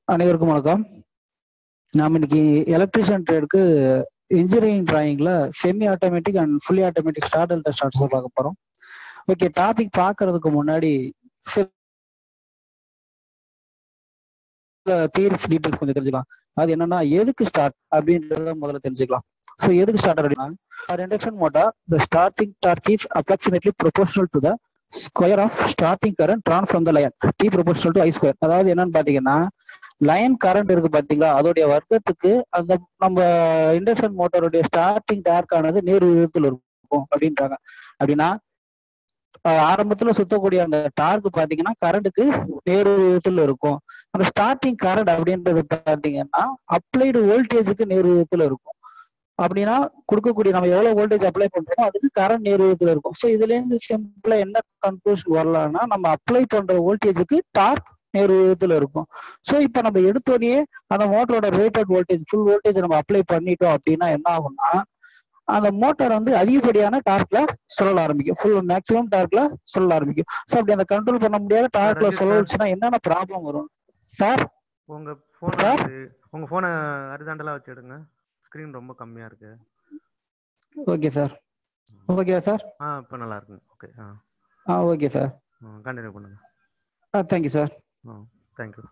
அனைவருக்கும் வணக்கம் நாம இன்னைக்கு எலக்ட்ரிஷியன் ட்ரேடுக்கு இன்ஜினியரிங் டிராயிங்ல semi automatic and fully automatic ஸ்டார்டல் ஸ்டார்ட்ஸ் பார்க்க போறோம் ஓகே டாபிக் பார்க்கறதுக்கு முன்னாடி சில தியரிஸ் டீட்டெயில்ஸ் கொஞ்சம் தெரிஞ்சுக்கலாம் அது என்னன்னா எதுக்கு ஸ்டார்ட் அப்படின்றத முதல்ல தெரிஞ்சுக்கலாம் ஸோ எதுக்கு ஸ்டார்ட் அப்படின்னா for induction motor the starting torque is approximately proportional to the square of starting current drawn from the line T proportional to I square அதாவது என்னன்னு பாத்தீங்கன்னா லைன் கரண்ட் இருக்கு பாத்தீங்களா அதோடைய வர்க்கத்துக்கு அந்த நம்ம இண்டக்ஷன் மோட்டாருடைய ஸ்டார்டிங் டார்க் ஆனது நேர் விகிதத்தில் இருக்கும் அப்படின்றாங்க அப்படின்னா ஆஹ் ஆரம்பத்துல சுத்தக்கூடிய அந்த டார்க் பாத்தீங்கன்னா கரண்ட்டுக்கு நேர் விகிதத்தில் இருக்கும் அந்த ஸ்டார்டிங் கரண்ட் அப்படின்றது பாத்தீங்கன்னா அப்ளைடு வோல்டேஜுக்கு நேர் விகிதத்தில் இருக்கும் அப்படின்னா கொடுக்கக்கூடிய நம்ம எவ்வளவு வோல்டேஜ் அப்ளை பண்றோமோ அதுக்கு கரண்ட் நேர் விகிதத்தில் இருக்கும் ஸோ இதுல இருந்து சிம்பிளா என்ன கன்க்ளூஷன் வரலாம்னா நம்ம அப்ளை பண்ற வோல்டேஜுக்கு டார்க் நேர் விகிதத்தில் இருக்கும் ஸோ இப்போ நம்ம எடுத்தோடனே அந்த மோட்டரோட ரேட்டட் வோல்டேஜ் ஃபுல் வோல்டேஜ் நம்ம அப்ளை பண்ணிட்டோம் அப்படின்னா என்ன ஆகும்னா அந்த மோட்டார் வந்து அதிகப்படியான டார்க்ல சுழல ஆரம்பிக்கும் ஃபுல் மேக்ஸிமம் டார்க்ல சுழல ஆரம்பிக்கும் ஸோ அப்படி அந்த கண்ட்ரோல் பண்ண முடியாத டார்க்ல ரஞ்சித் சார். சுழலுச்சுன்னா என்னென்ன ப்ராப்ளம் வரும் சார் உங்க போன் சார்? உங்க போனை அரிதாண்டலா வச்சு எடுங்க ஸ்கிரீன் ரொம்ப கம்மியா இருக்கு ஓகே சார் ஓகே சார் ஆ இப்போ நல்லா இருக்குங்க ஓகே ஆ ஆ ஓகே சார் கண்டினியூ பண்ணுங்க ஆ தேங்க்யூ சார் ஆ தேங்க்யூ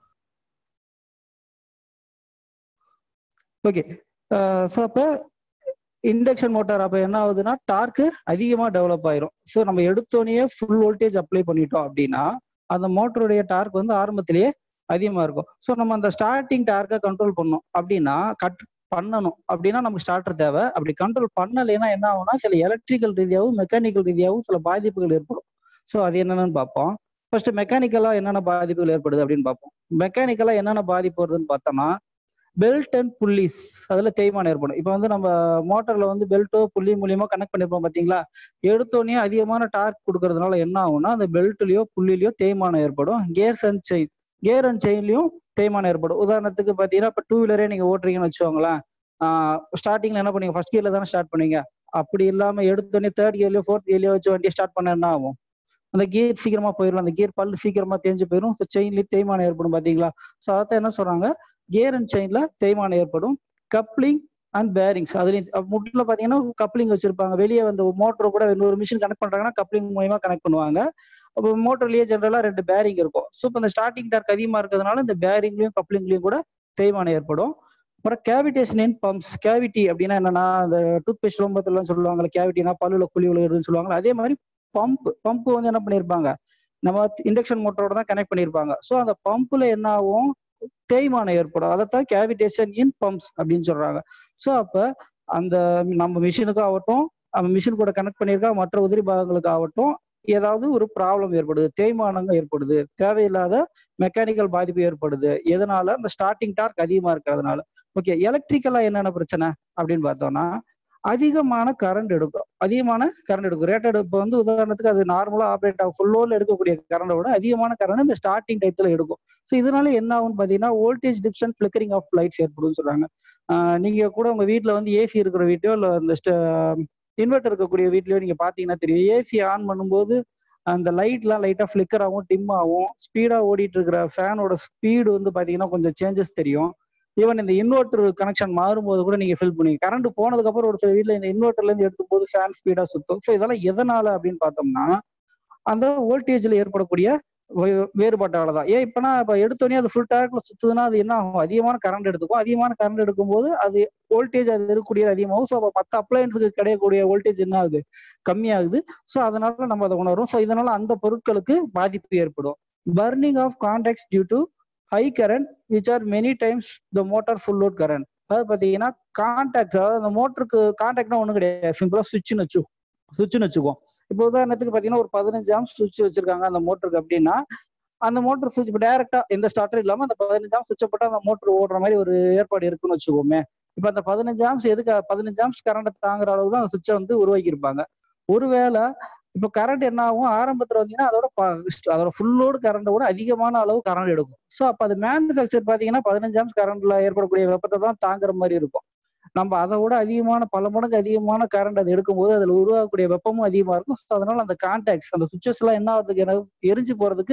ஓகே ஸோ அப்போ இண்டக்ஷன் மோட்டார் அப்போ என்ன ஆகுதுன்னா டார்க்கு அதிகமாக டெவலப் ஆயிரும் ஸோ நம்ம எடுத்தோடனே ஃபுல் வோல்டேஜ் அப்ளை பண்ணிட்டோம் அப்படின்னா அந்த மோட்டருடைய டார்க் வந்து ஆரம்பத்திலேயே அதிகமாக இருக்கும் ஸோ நம்ம அந்த ஸ்டார்டிங் டார்க்கை கண்ட்ரோல் பண்ணோம் அப்படின்னா கட் பண்ணணும் அப்படின்னா நமக்கு ஸ்டார்டர் தேவை அப்படி கண்ட்ரோல் பண்ணலைன்னா என்ன ஆகும்னா சில எலக்ட்ரிக்கல் ரீதியாகவும் மெக்கானிக்கல் ரீதியாகவும் சில பாதிப்புகள் ஏற்படும் ஸோ அது என்னென்னு பார்ப்போம் ஃபர்ஸ்ட் மெக்கானிக்கலாக என்னென்ன பாதிப்புகள் ஏற்படுது அப்படின்னு பார்ப்போம் மெக்கானிக்கலாக என்னென்ன பாதிப்பு வருதுன்னு பார்த்தோம்னா பெல்ட் அண்ட் புள்ளிஸ் அதுல தேய்மானம் ஏற்படும் இப்போ வந்து நம்ம மோட்டர்ல வந்து பெல்ட்டோ புள்ளி மூலியமா கனெக்ட் பண்ணிருப்போம் பாத்தீங்களா எடுத்தோடனே அதிகமான டார்க் கொடுக்கறதுனால என்ன ஆகும்னா அந்த பெல்ட்லயோ புள்ளிலையோ தேய்மானம் ஏற்படும் gears and chain gear and செயின்லயும் தேய்மானம் ஏற்படும் உதாரணத்துக்கு பாத்தீங்கன்னா இப்போ டூ வீலரே நீங்க ஓட்டுறீங்கன்னு வச்சுக்கோங்களேன் ஸ்டார்டிங்ல என்ன பண்ணுவீங்க ஃபர்ஸ்ட் கியர்ல தானே ஸ்டார்ட் பண்ணுவீங்க அப்படி இல்லாம எடுத்தோடனே தேர்ட் கியர்லயோ ஃபோர்த் கியர்லயோ வச்சு வண்டியை ஸ்டார்ட் பண்ண என்ன ஆகும் அந்த கியர் சீக்கிரமா போயிடும் அந்த கியர் பல்லு சீக்கிரமா தேஞ்சு போயிடும் செயின்லயும் தேய்மானம் ஏற்படும் பாத்தீங்களா ஸோ அதான் என்ன சொல்றாங்க கியர் அண்ட் செயின்ல தேய்மானம் ஏற்படும் கப்ளிங் அண்ட் பேரிங்ஸ் அதுலயும் முட்டில் பாத்தீங்கன்னா கப்ளிங் வச்சிருப்பாங்க வெளியே வந்து மோட்டர் கூட இன்னொரு மிஷின் கனெக்ட் பண்றாங்கன்னா கப்ளிங் மூலியமா கனெக்ட் பண்ணுவாங்க அப்போ மோட்டர்லயே ஜென்ரலா ரெண்டு பேரிங் இருக்கும் ஸோ இப்போ இந்த ஸ்டார்டிங் டார்க் அதிகமா இருக்கிறதுனால இந்த பேரிங்லயும் கப்ளிங்லயும் கூட தேய்மானம் ஏற்படும் அப்புறம் கேவிடேஷன் இன் பம்ப்ஸ் கேவிட்டி அப்படின்னா என்னன்னா அந்த டூத் பேஸ்ட் ரொம்பத்தெல்லாம் சொல்லுவாங்கல்ல கேவிட்டினா பல்லுல குழி விழுகுதுன்னு சொல்லுவாங்க அதே மாதிரி பம்ப் பம்ப் வந்து என்ன பண்ணிருப்பாங்க நம்ம இண்டக்ஷன் மோட்டரோட தான் கனெக்ட் பண்ணிருப்பாங்க ஸோ அந்த பம்ப்ல என்ன ஆகும் தேய்மானம் ஏற்படும் அதைத்தான் கேவிடேஷன் இன் பம்ப்ஸ் அப்படின்னு சொல்றாங்க ஸோ அப்ப அந்த நம்ம மிஷினுக்கு ஆகட்டும் நம்ம மிஷின் கூட கனெக்ட் பண்ணியிருக்கா மற்ற உதிரி பாகங்களுக்கு ஆகட்டும் ஏதாவது ஒரு ப்ராப்ளம் ஏற்படுது தேய்மானங்கள் ஏற்படுது தேவையில்லாத மெக்கானிக்கல் பாதிப்பு ஏற்படுது எதனால இந்த ஸ்டார்டிங் டார்க் அதிகமா இருக்கிறதுனால ஓகே எலக்ட்ரிக்கலா என்னென்ன பிரச்சனை அப்படின்னு பார்த்தோம்னா அதிகமான கரண்ட் எடுக்கும் அதிகமான கரண்ட் எடுக்கும் ரேட்டட் இப்போ வந்து உதாரணத்துக்கு அது நார்மலா ஆப்ரேட் ஆகும் ஃபுல் லோட்ல எடுக்கக்கூடிய கரண்டை விட அதிகமான கரண்ட் இந்த ஸ்டார்டிங் டயத்துல எடுக்கும் ஸோ இதனால என்ன ஆகும்னு பார்த்தீங்கன்னா voltage dips and flickering of lights ஏற்படும்னு சொல்றாங்க ஆஹ் நீங்க கூட உங்க வீட்ல வந்து ஏசி இருக்கிற வீட்டையோ இல்லை இந்த இன்வெர்டர் இருக்கக்கூடிய வீட்லயோ நீங்க பாத்தீங்கன்னா தெரியும் ஏசி ஆன் பண்ணும்போது அந்த லைட்லாம் லைட்டா ஃபிளிக்கர் ஆகும் டிம் ஆகும் ஸ்பீடா ஓடிட்டு இருக்கிற ஃபேனோட ஸ்பீடு வந்து பாத்தீங்கன்னா கொஞ்சம் சேஞ்சஸ் தெரியும் ஈவன் இந்த இன்வெர்டர் கனெக்ஷன் மாறும்போது கூட நீங்க ஃபீல் பண்ணுவீங்க கரண்ட் போனதுக்கு அப்புறம் ஒரு சில வீட்ல இந்த இன்வெர்டர்ல இருந்து எடுக்கும் போது ஃபேன் ஸ்பீடா சுத்தும் ஸோ இதெல்லாம் எதனால அப்படின்னு பார்த்தோம்னா அந்த வோல்டேஜ்ல ஏற்படக்கூடிய வே- வேறுபாட்டால தான் ஏன் இப்பனா இப்ப எடுத்தோடனே அது ஃபுல் டார்க்ல சுத்துதுன்னா அது என்ன ஆகும் அதிகமான கரண்ட் எடுத்துக்கும் அதிகமான கரண்ட் எடுக்கும்போது அது வோல்டேஜ் அது இருக்கக்கூடியது அதிகமாகும் ஸோ மற்ற அப்ளையன்ஸுக்கு கிடைக்கக்கூடிய வோல்டேஜ் என்ன ஆகுது கம்மியாகுது ஸோ அதனால நம்ம அதை உணரும் ஸோ இதனால அந்த பொருட்களுக்கு பாதிப்பு ஏற்படும் burning of contacts due to high current which are many times the motor full load current அதாவது பார்த்தீங்கன்னா கான்டாக்ட் அதாவது அந்த மோட்டருக்கு கான்டாக்ட்னா ஒன்றும் கிடையாது சிம்பிளா சுவிட்ச்னு வச்சு சுவிட்ச்னு வச்சுக்குவோம் இப்போ உதாரணத்துக்கு பார்த்தீங்கன்னா ஒரு பதினஞ்சு ஆம் சுவிட்ச் வச்சிருக்காங்க அந்த மோட்டருக்கு அப்படின்னா அந்த மோட்டர் சுவிட்ச் இப்போ டேரக்டா எந்த ஸ்டார்டர் இல்லாம அந்த பதினஞ்சு ஆம்ஸ் சுவிட்சை போட்டு அந்த மோட்டர் ஓடுற மாதிரி ஒரு ஏற்பாடு இருக்குன்னு வச்சுக்கோமே இப்போ அந்த பதினஞ்சு ஆம்ஸ் எதுக்கு பதினஞ்சு ஆம்ஸ் கரண்ட் தாங்குற அளவு தான் அந்த சுவிட்சை வந்து உருவாக்கியிருப்பாங்க ஒருவேளை இப்போ கரண்ட் என்ன ஆகும் ஆரம்பத்துல வந்தீங்கன்னா அதோட ப- அதோட ஃபுல் லோடு கரண்டை விட அதிகமான அளவு கரண்ட் எடுக்கும் ஸோ அப்போ அது மேனுஃபேக்சர் பார்த்தீங்கன்னா பதினஞ்சு ஆம்ஸ் கரண்ட்ல ஏற்படக்கூடிய வெப்பத்தை தான் தாங்குற மாதிரி இருக்கும் நம்ம அதை விட அதிகமான பல மடங்கு அதிகமான கரண்ட் அது எடுக்கும்போது அதுல உருவாகக்கூடிய வெப்பமும் அதிகமா இருக்கும் ஸோ அதனால அந்த கான்டாக்ட்ஸ் அந்த சுவிச்சஸ் எல்லாம் என்ன ஆகுறதுக்கு எனக்கு எரிஞ்சு போறதுக்கு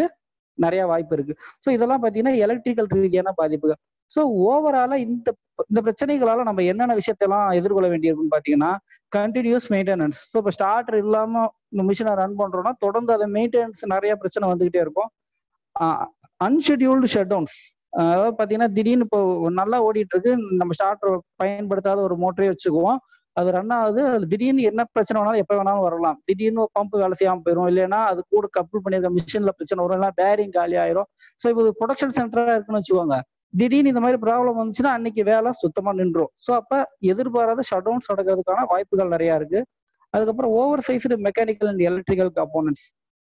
நிறைய வாய்ப்பு இருக்கு ஸோ இதெல்லாம் பார்த்தீங்கன்னா எலக்ட்ரிக்கல் ரீதியான பாதிப்புகள் ஸோ ஓவராலா இந்த இந்த பிரச்சனைகளால நம்ம என்னென்ன விஷயத்தெல்லாம் எதிர்கொள்ள வேண்டியிருக்குன்னு பார்த்தீங்கன்னா கண்டினியூஸ் மெயின்டெனன்ஸ் ஸோ இப்போ ஸ்டார்டர் இல்லாம இந்த மிஷினை ரன் பண்றோம்னா தொடர்ந்து அதை மெயின்டெனன்ஸ் நிறைய பிரச்சனை வந்துகிட்டே இருக்கும் அன்ஷெடியூல்டு ஷட் டவுன்ஸ் அதாவது பார்த்தீங்கன்னா திடீர்னு இப்போ நல்லா ஓடிட்டு இருக்கு நம்ம ஸ்டார்டர் பயன்படுத்தாத ஒரு மோட்டரே வச்சுக்குவோம் அது ரன் ஆகுது அது திடீர்னு என்ன பிரச்சனை வேணாலும் எப்போ வேணாலும் வரலாம் திடீர்னு பம்ப் வேலை செய்யாமல் போயிடும் இல்லைன்னா அது கூட கப்புள் பண்ணியிருக்க மிஷின்ல பிரச்சனை வரும் இல்லை பேரிங் காலி ஆயிரும் ஸோ இப்போ ப்ரொடக்ஷன் சென்டரா இருக்குன்னு வச்சுக்கோங்க திடீர்னு இந்த மாதிரி ப்ராப்ளம் வந்துச்சுன்னா அன்னைக்கு வேலை சுத்தமா நின்றும் ஸோ அப்ப எதிர்பாராத ஷட் டவுன்ஸ் நடக்கிறதுக்கான வாய்ப்புகள் நிறைய இருக்கு அதுக்கப்புறம் over sized mechanical and electrical components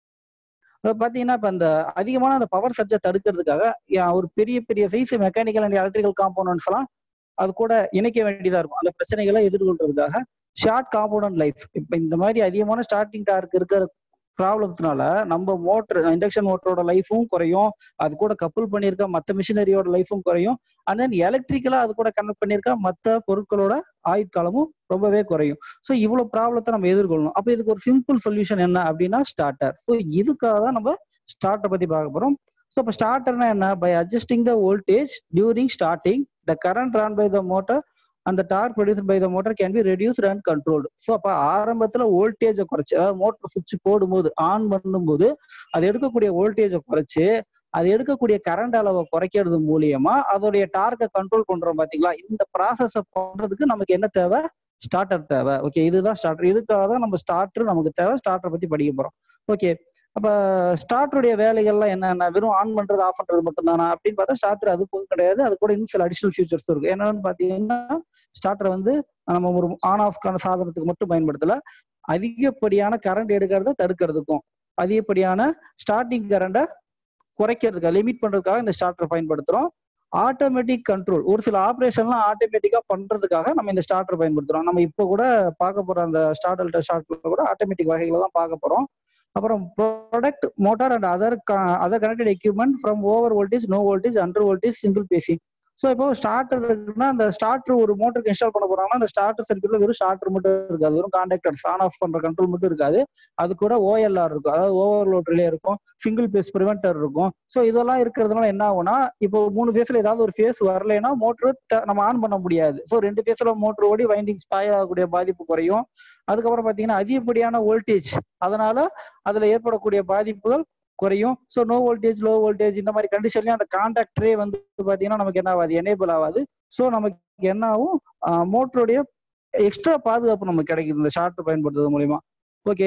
அதை பார்த்தீங்கன்னா இப்போ அந்த அதிகமான அந்த பவர் சர்ஜை தடுக்கிறதுக்காக ஒரு பெரிய பெரிய size mechanical and electrical components எல்லாம் அது கூட இணைக்க வேண்டியதா இருக்கும் அந்த பிரச்சனைகளை எதிர்கொள்றதுக்காக ஷார்ட் காம்போனன்ட் லைஃப் இப்போ இந்த மாதிரி அதிகமான ஸ்டார்டிங் டார்க் இருக்கிற ப்ராப்ளம்ஸ்னால நம்ம மோட்டர் இண்டக்ஷன் மோட்டரோட லைஃபும் குறையும் அது கூட கப்புள் பண்ணியிருக்க மற்ற மிஷினரியோட லைஃபும் குறையும் அண்ட் தென் எலக்ட்ரிக்கலா அது கூட கனெக்ட் பண்ணியிருக்க மற்ற பொருட்களோட ஆயுட்காலமும் ரொம்பவே குறையும் ஸோ இவ்வளவு ப்ராப்ளத்தை நம்ம எதிர்கொள்ளணும் அப்போ இதுக்கு ஒரு சிம்பிள் சொல்யூஷன் என்ன அப்படின்னா ஸ்டார்டர் ஸோ இதுக்காக தான் நம்ம ஸ்டார்டர் பத்தி பார்க்க போறோம் ஸோ இப்போ ஸ்டார்டர்னா என்ன by adjusting the voltage during starting the current drawn by the motor அந்த torque produce by the motor can be reduced and controlled so அப்போ ஆரம்பத்தில் வோல்டேஜை குறைச்சி அதாவது மோட்டர் சுவிட்ச் போடும்போது ஆன் பண்ணும்போது அது எடுக்கக்கூடிய வோல்டேஜை குறைச்சி அது எடுக்கக்கூடிய கரண்ட் அளவை குறைக்கிறது மூலியமா அதோடைய டார்க்கை கண்ட்ரோல் பண்றோம் பாத்தீங்களா இந்த ப்ராசஸை பண்றதுக்கு நமக்கு என்ன தேவை ஸ்டார்டர் தேவை ஓகே இதுதான் ஸ்டார்டர் இதுக்காக தான் நம்ம ஸ்டார்டர் நமக்கு தேவை ஸ்டார்டர் பத்தி படிக்க போறோம் ஓகே அப்ப ஸ்டார்டருடைய வேலைகள்லாம் என்னென்ன வெறும் ஆன் பண்றது ஆஃப் பண்றது மட்டும் தானா அப்படின்னு பார்த்தா ஸ்டார்டர் அதுக்கும் கிடையாது அது கூட இன்னும் சில அடிஷனல் ஃபியூச்சர்ஸ் இருக்கு என்னன்னு பாத்தீங்கன்னா ஸ்டார்டர் வந்து நம்ம ஒரு ஆன் ஆஃப்கான சாதனத்துக்கு மட்டும் பயன்படுத்தல அதிகப்படியான கரண்ட் எடுக்கிறத தடுக்கிறதுக்கும் அதிகப்படியான ஸ்டார்டிங் கரண்டை குறைக்கிறதுக்காக லிமிட் பண்றதுக்காக இந்த ஸ்டார்டர் பயன்படுத்துறோம் ஆட்டோமேட்டிக் கண்ட்ரோல் ஒரு சில ஆப்ரேஷன்லாம் ஆட்டோமேட்டிக்கா பண்றதுக்காக நம்ம இந்த ஸ்டார்டர் பயன்படுத்துறோம் நம்ம இப்போ கூட பார்க்க போற அந்த ஸ்டார்டர் ஸ்டார்டர்ல கூட ஆட்டோமேட்டிக் வகைகளை தான் பார்க்க போறோம் அப்புறம் protect motor and other other connected equipment from over voltage no voltage under voltage single phasing so இப்போ ஸ்டார்டர் இருக்குன்னா அந்த ஸ்டார்டர் ஒரு மோட்டருக்கு இன்ஸ்டால் பண்ண போறாங்கன்னா அந்த ஸ்டார்டர் சர்க்கியூட்ல வெறும் ஸ்டார்டர் மட்டும் இருக்காது வெறும் கான்டாக்டர்ஸ் ஆன் ஆஃப் பண்ற கண்ட்ரோல் மட்டும் இருக்காது அது கூட ஓஎல்ஆர் இருக்கும் அதாவது ஓவர்லோட் ரிலே இருக்கும் சிங்கிள் பேஸ் ப்ரிவென்டர் இருக்கும் ஸோ இதெல்லாம் இருக்கிறதுனால என்ன ஆகும்னா இப்போ மூணு ஃபேஸ்ல ஏதாவது ஒரு ஃபேஸ் வரலைன்னா மோட்டர் நம்ம ஆன் பண்ண முடியாது ஸோ ரெண்டு ஃபேஸ்ல மோட்டர் ஓடி வைண்டிங் ஸ்பாய் ஆகக்கூடிய பாதிப்பு குறையும் அதுக்கப்புறம் பாத்தீங்கன்னா அதிகப்படியான வோல்டேஜ் அதனால அதுல ஏற்படக்கூடிய பாதிப்புகள் குறையும் so no voltage low voltage இந்த மாதிரி கண்டிஷன்லயும் அந்த கான்டாக்டரே வந்து பாத்தீங்கன்னா நமக்கு என்ன ஆகாது எனேபிள் ஆகாது ஸோ நமக்கு என்ன ஆகும் மோட்டருடைய எக்ஸ்ட்ரா பாதுகாப்பு நமக்கு கிடைக்குது இந்த ஷார்ட் பயன்படுத்துறது மூலியமா ஓகே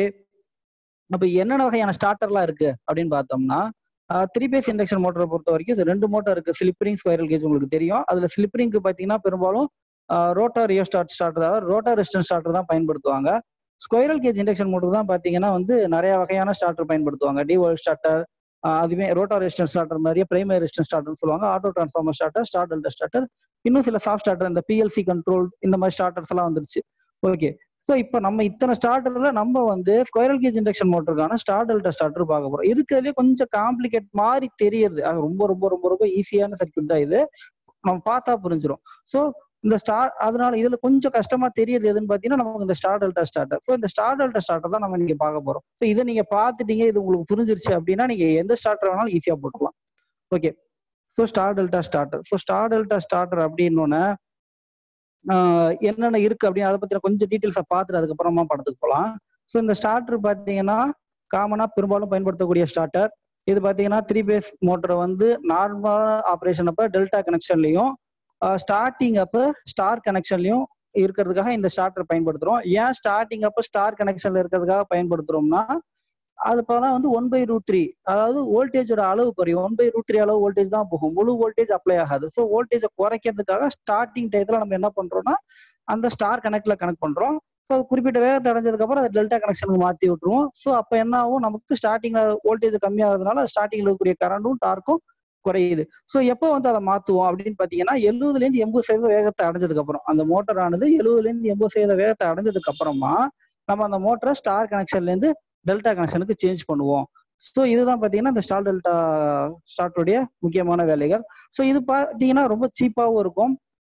அப்ப என்னென்ன வகையான ஸ்டார்டர்லாம் இருக்கு அப்படின்னு பார்த்தோம்னா த்ரீ பேஸ் இண்டக்ஷன் மோட்டரை பொறுத்த வரைக்கும் இது ரெண்டு மோட்டர் இருக்கு ஸ்லிப்பரிங் ஸ்கொயரல் கேஜ் உங்களுக்கு தெரியும் அதுல ஸ்லிப்பரிங்க்கு பாத்தீங்கன்னா பெரும்பாலும் ரோட்டார் ரியோ ஸ்டார்ட் ஸ்டார்டர் அதாவது ரோட்டார் ரெஸ்டன் ஸ்டார்டர் தான் பயன்படுத்துவாங்க ஸ்கொயரல் கேஜ் இண்டக்ஷன் மோட்டர் தான் பாத்தீங்கன்னா வந்து நிறைய வகையான ஸ்டார்டர் பயன்படுத்துவாங்க டிவோல் ஸ்டார்டர் அதுவே ரோட்டார் ரெஸ்டன் ஸ்டார்டர் மாதிரியே பிரைமரி ரெஸ்டன் ஸ்டார்டர் சொல்லுவாங்க auto transformer starter star delta starter இன்னும் சில சாஃப்ட் ஸ்டார்டர் இந்த பிஎல்சி கண்ட்ரோல் இந்த மாதிரி ஸ்டார்டர்ஸ் எல்லாம் வந்துருச்சு ஓகே ஸோ இப்போ நம்ம இத்தனை ஸ்டார்டர்ல நம்ம வந்து ஸ்கொயரல் கேஜ் இண்டக்ஷன் மோட்டருக்கான ஸ்டார் டெல்டா ஸ்டார்டர் பார்க்க போறோம் இருக்கிறதுலே கொஞ்சம் காம்ப்ளிகேட் மாதிரி தெரியுது அது ரொம்ப ரொம்ப ரொம்ப ரொம்ப ஈஸியான சர்க்கியூட் தான் இது நம்ம பார்த்தா புரிஞ்சிடும் ஸோ இந்த ஸ்டார் அதனால இதுல கொஞ்சம் கஷ்டமா தெரியுது எதுன்னு பாத்தீங்கன்னா நமக்கு இந்த ஸ்டார் டெல்டா ஸ்டார்டர் ஸோ இந்த ஸ்டார் டெல்டா ஸ்டார்டர் தான் நம்ம நீங்க பார்க்க போறோம் ஸோ இதை நீங்க பார்த்துட்டீங்க இது உங்களுக்கு புரிஞ்சிருச்சு அப்படின்னா நீங்க எந்த ஸ்டார்டர் வேணாலும் ஈஸியா போட்டுக்கலாம் okay so star delta starter so star delta starter அப்படின்னு என்னென்ன இருக்கு அப்படின்னு அதை பத்தி கொஞ்சம் டீட்டெயில்ஸை பார்த்துட்டு அதுக்கப்புறமா படத்துக்கு போகலாம் ஸோ இந்த ஸ்டார்டர் பார்த்தீங்கன்னா காமனா பெரும்பாலும் பயன்படுத்தக்கூடிய ஸ்டார்டர் இது பார்த்தீங்கன்னா த்ரீ பேஸ் மோட்டரை வந்து நார்மலான ஆப்ரேஷன் அப்போ டெல்டா கனெக்ஷன்லையும் ஸ்டார்டிங் அப்போ ஸ்டார் கனெக்ஷன்லையும் இருக்கிறதுக்காக இந்த ஸ்டார்டர் பயன்படுத்துறோம் ஏன் ஸ்டார்டிங் அப்போ ஸ்டார் கனெக்ஷன்ல இருக்கிறதுக்காக பயன்படுத்துறோம்னா அது தான் வந்து ஒன் பை ரூட் த்ரீ அதாவது வோல்டேஜோட அளவு குறையும் ஒன் பை ரூட் த்ரீ அளவு வோல்டேஜ் தான் போகும் முழு வோல்டேஜ் அப்ளை ஆகாது ஸோ வோல்டேஜை குறைக்கிறதுக்காக ஸ்டார்டிங் டயத்துல நம்ம என்ன பண்றோம்னா அந்த ஸ்டார் கனெக்ட்ல கனெக்ட் பண்றோம் ஸோ குறிப்பிட்ட வேகத்தை அடைஞ்சதுக்கு அப்புறம் அதை டெல்டா கனெக்ஷனுக்கு மாத்தி விட்டுருவோம் ஸோ அப்போ என்ன ஆகும் நமக்கு ஸ்டார்டிங்ல வோல்டேஜ் கம்மியாகிறதுனால ஸ்டார்டிங்ல இருக்கக்கூடிய கரண்டும் டார்க்கும் குறையுது ஸோ எப்போ வந்து அதை மாத்துவோம் அப்படின்னு பாத்தீங்கன்னா எழுபதுல இருந்து எண்பது சதவீத வேகத்தை அடைஞ்சதுக்கு அப்புறம் அந்த மோட்டர் ஆனது எழுபதுல இருந்து எண்பது சதவீத வேகத்தை அடைஞ்சதுக்கு அப்புறமா நம்ம அந்த மோட்டரை ஸ்டார் கனெக்ஷன்ல இருந்து டெல்டா கனெக்ஷனுக்கு சேஞ்ச் பண்ணுவோம் ஸோ இதுதான் பார்த்தீங்கன்னா இந்த ஸ்டார் டெல்டா ஸ்டார்ட்டுடைய முக்கியமான வேலைகள் ஸோ இது பார்த்தீங்கன்னா ரொம்ப சீப்பாகவும் இருக்கும்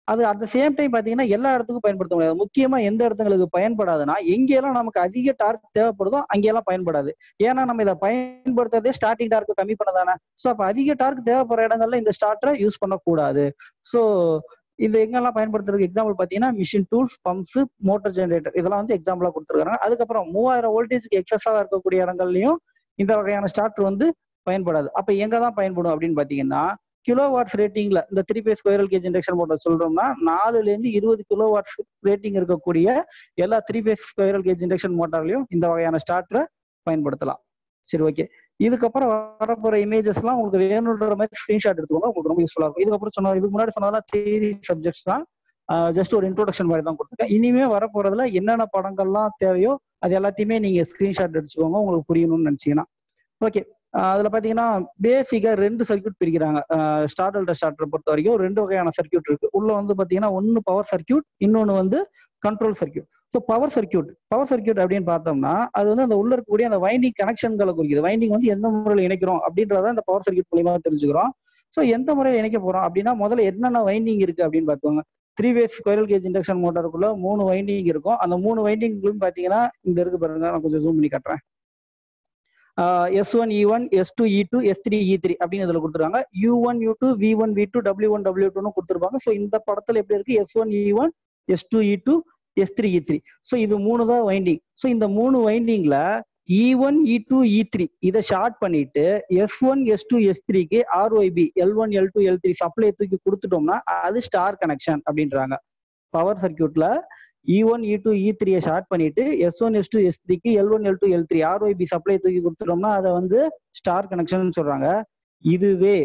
அது அட் த சேம் டைம் பாத்தீங்கன்னா எல்லா இடத்துக்கும் பயன்படுத்த முடியாது முக்கியமா எந்த இடத்துங்களுக்கு பயன்படாதுன்னா எங்கெல்லாம் நமக்கு அதிக டார்க் தேவைப்படுதோ அங்கெல்லாம் பயன்படாது ஏன்னா நம்ம இதை பயன்படுத்துறதே ஸ்டார்டிங் டார்க் கம்மி பண்ணதானே ஸோ அப்ப அதிக டார்க் தேவைப்படுற இடங்கள்ல இந்த ஸ்டார்டரை யூஸ் பண்ணக்கூடாது ஸோ இது எங்கெல்லாம் பயன்படுத்துறதுக்கு எக்ஸாம்பிள் பாத்தீங்கன்னா machine tools pumps motor generator இதெல்லாம் வந்து எக்ஸாம்பிளா கொடுத்துருக்காங்க அதுக்கப்புறம் மூவாயிரம் வோல்டேஜ்க்கு எக்ஸஸா இருக்கக்கூடிய இடங்கள்லயும் இந்த வகையான ஸ்டார்டர் வந்து பயன்படாது அப்ப எங்க தான் பயன்படும் அப்படின்னு பாத்தீங்கன்னா கிலோ வாட்ஸ் ரேட்டிங்ல இந்த three phase squirrel cage induction motor சொல்றோம்னா நாலுல இருந்து இருபது கிலோ வாட்ஸ் ரேட்டிங் இருக்கக்கூடிய எல்லா three phase squirrel cage induction மோட்டார்லயும் இந்த வகையான ஸ்டார்டரை பயன்படுத்தலாம் சரி ஓகே இதுக்கப்புறம் வரப்போற இமேஜஸ்லாம் உங்களுக்கு வேணுன்ற மாதிரி ஸ்கிரீன்ஷாட் எடுத்துக்கோங்க உங்களுக்கு ரொம்ப யூஸ்ஃபுல்லா இருக்கும் இதுக்கப்புறம் சொன்ன இதுக்கு முன்னாடி சொன்னதெல்லாம் தியரி சப்ஜெக்ட்ஸ் தான் ஜஸ்ட் ஒரு இன்ட்ரோடக்ஷன் மாதிரி தான் கொடுத்துருக்கேன் இனிமே வரப்போறதுல என்னென்ன படங்கள்லாம் தேவையோ அது எல்லாத்தையுமே நீங்க ஸ்கிரீன்ஷாட் எடுத்துக்கோங்க உங்களுக்கு புரியணும்னு நினைச்சீங்கன்னா ஓகே அதுல பாத்தீங்கன்னா பேசிக்கா ரெண்டு சர்க்கியூட் பிரிக்கிறாங்க ஸ்டார்டல் ஸ்டார்டர் பொறுத்த வரைக்கும் ரெண்டு வகையான சர்க்கியூட் இருக்கு உள்ள வந்து பாத்தீங்கன்னா ஒன்னு பவர் சர்க்கியூட் இன்னொன்னு வந்து control circuit so power circuit power circuit அப்படின்னு பார்த்தோம்னா அது வந்து அந்த உள்ள இருக்கக்கூடிய அந்த வைண்டிங் கனெக்ஷன்களை குறிக்குது வைண்டிங் வந்து எந்த முறையில் இணைக்கிறோம் அப்படின்றத இந்த பவர் சர்க்கியூட் மூலியமா தெரிஞ்சுக்கிறோம் ஸோ எந்த முறையில் இணைக்க போறோம் அப்படின்னா முதல்ல என்னென்ன வைண்டிங் இருக்கு அப்படின்னு பார்த்தோங்க three phase squirrel cage induction மோட்டருக்குள்ள மூணு வைண்டிங் இருக்கும் அந்த மூணு வைண்டிங்லும் பாத்தீங்கன்னா இந்த இருக்கு பாருங்க நான் கொஞ்சம் ஜூம் பண்ணி காட்டுறேன் S one E one S two E two S three E three அப்படின்னு இதுல கொடுத்துருக்காங்க U one U two V one V two W one டபிள்யூ டூன்னு கொடுத்துருப்பாங்க ஸோ இந்த படத்துல எப்படி இருக்கு S one E one S two E two S three E three so இது மூணு தான் வைண்டிங் ஸோ இந்த மூணு வைண்டிங்ல E one E two E three இதை ஷார்ட் பண்ணிட்டு S one S two S த்ரீக்கு RYB L one L two L three supply தூக்கி கொடுத்துட்டோம்னா அது ஸ்டார் கனெக்ஷன் அப்படின்றாங்க பவர் சர்க்கியூட்ல E one E two E த்ரீயை ஷார்ட் பண்ணிட்டு S one S two S த்ரீக்கு L one L two L three RYB supply தூக்கி கொடுத்துட்டோம்னா அதை வந்து ஸ்டார் கனெக்ஷன் சொல்றாங்க இதுவே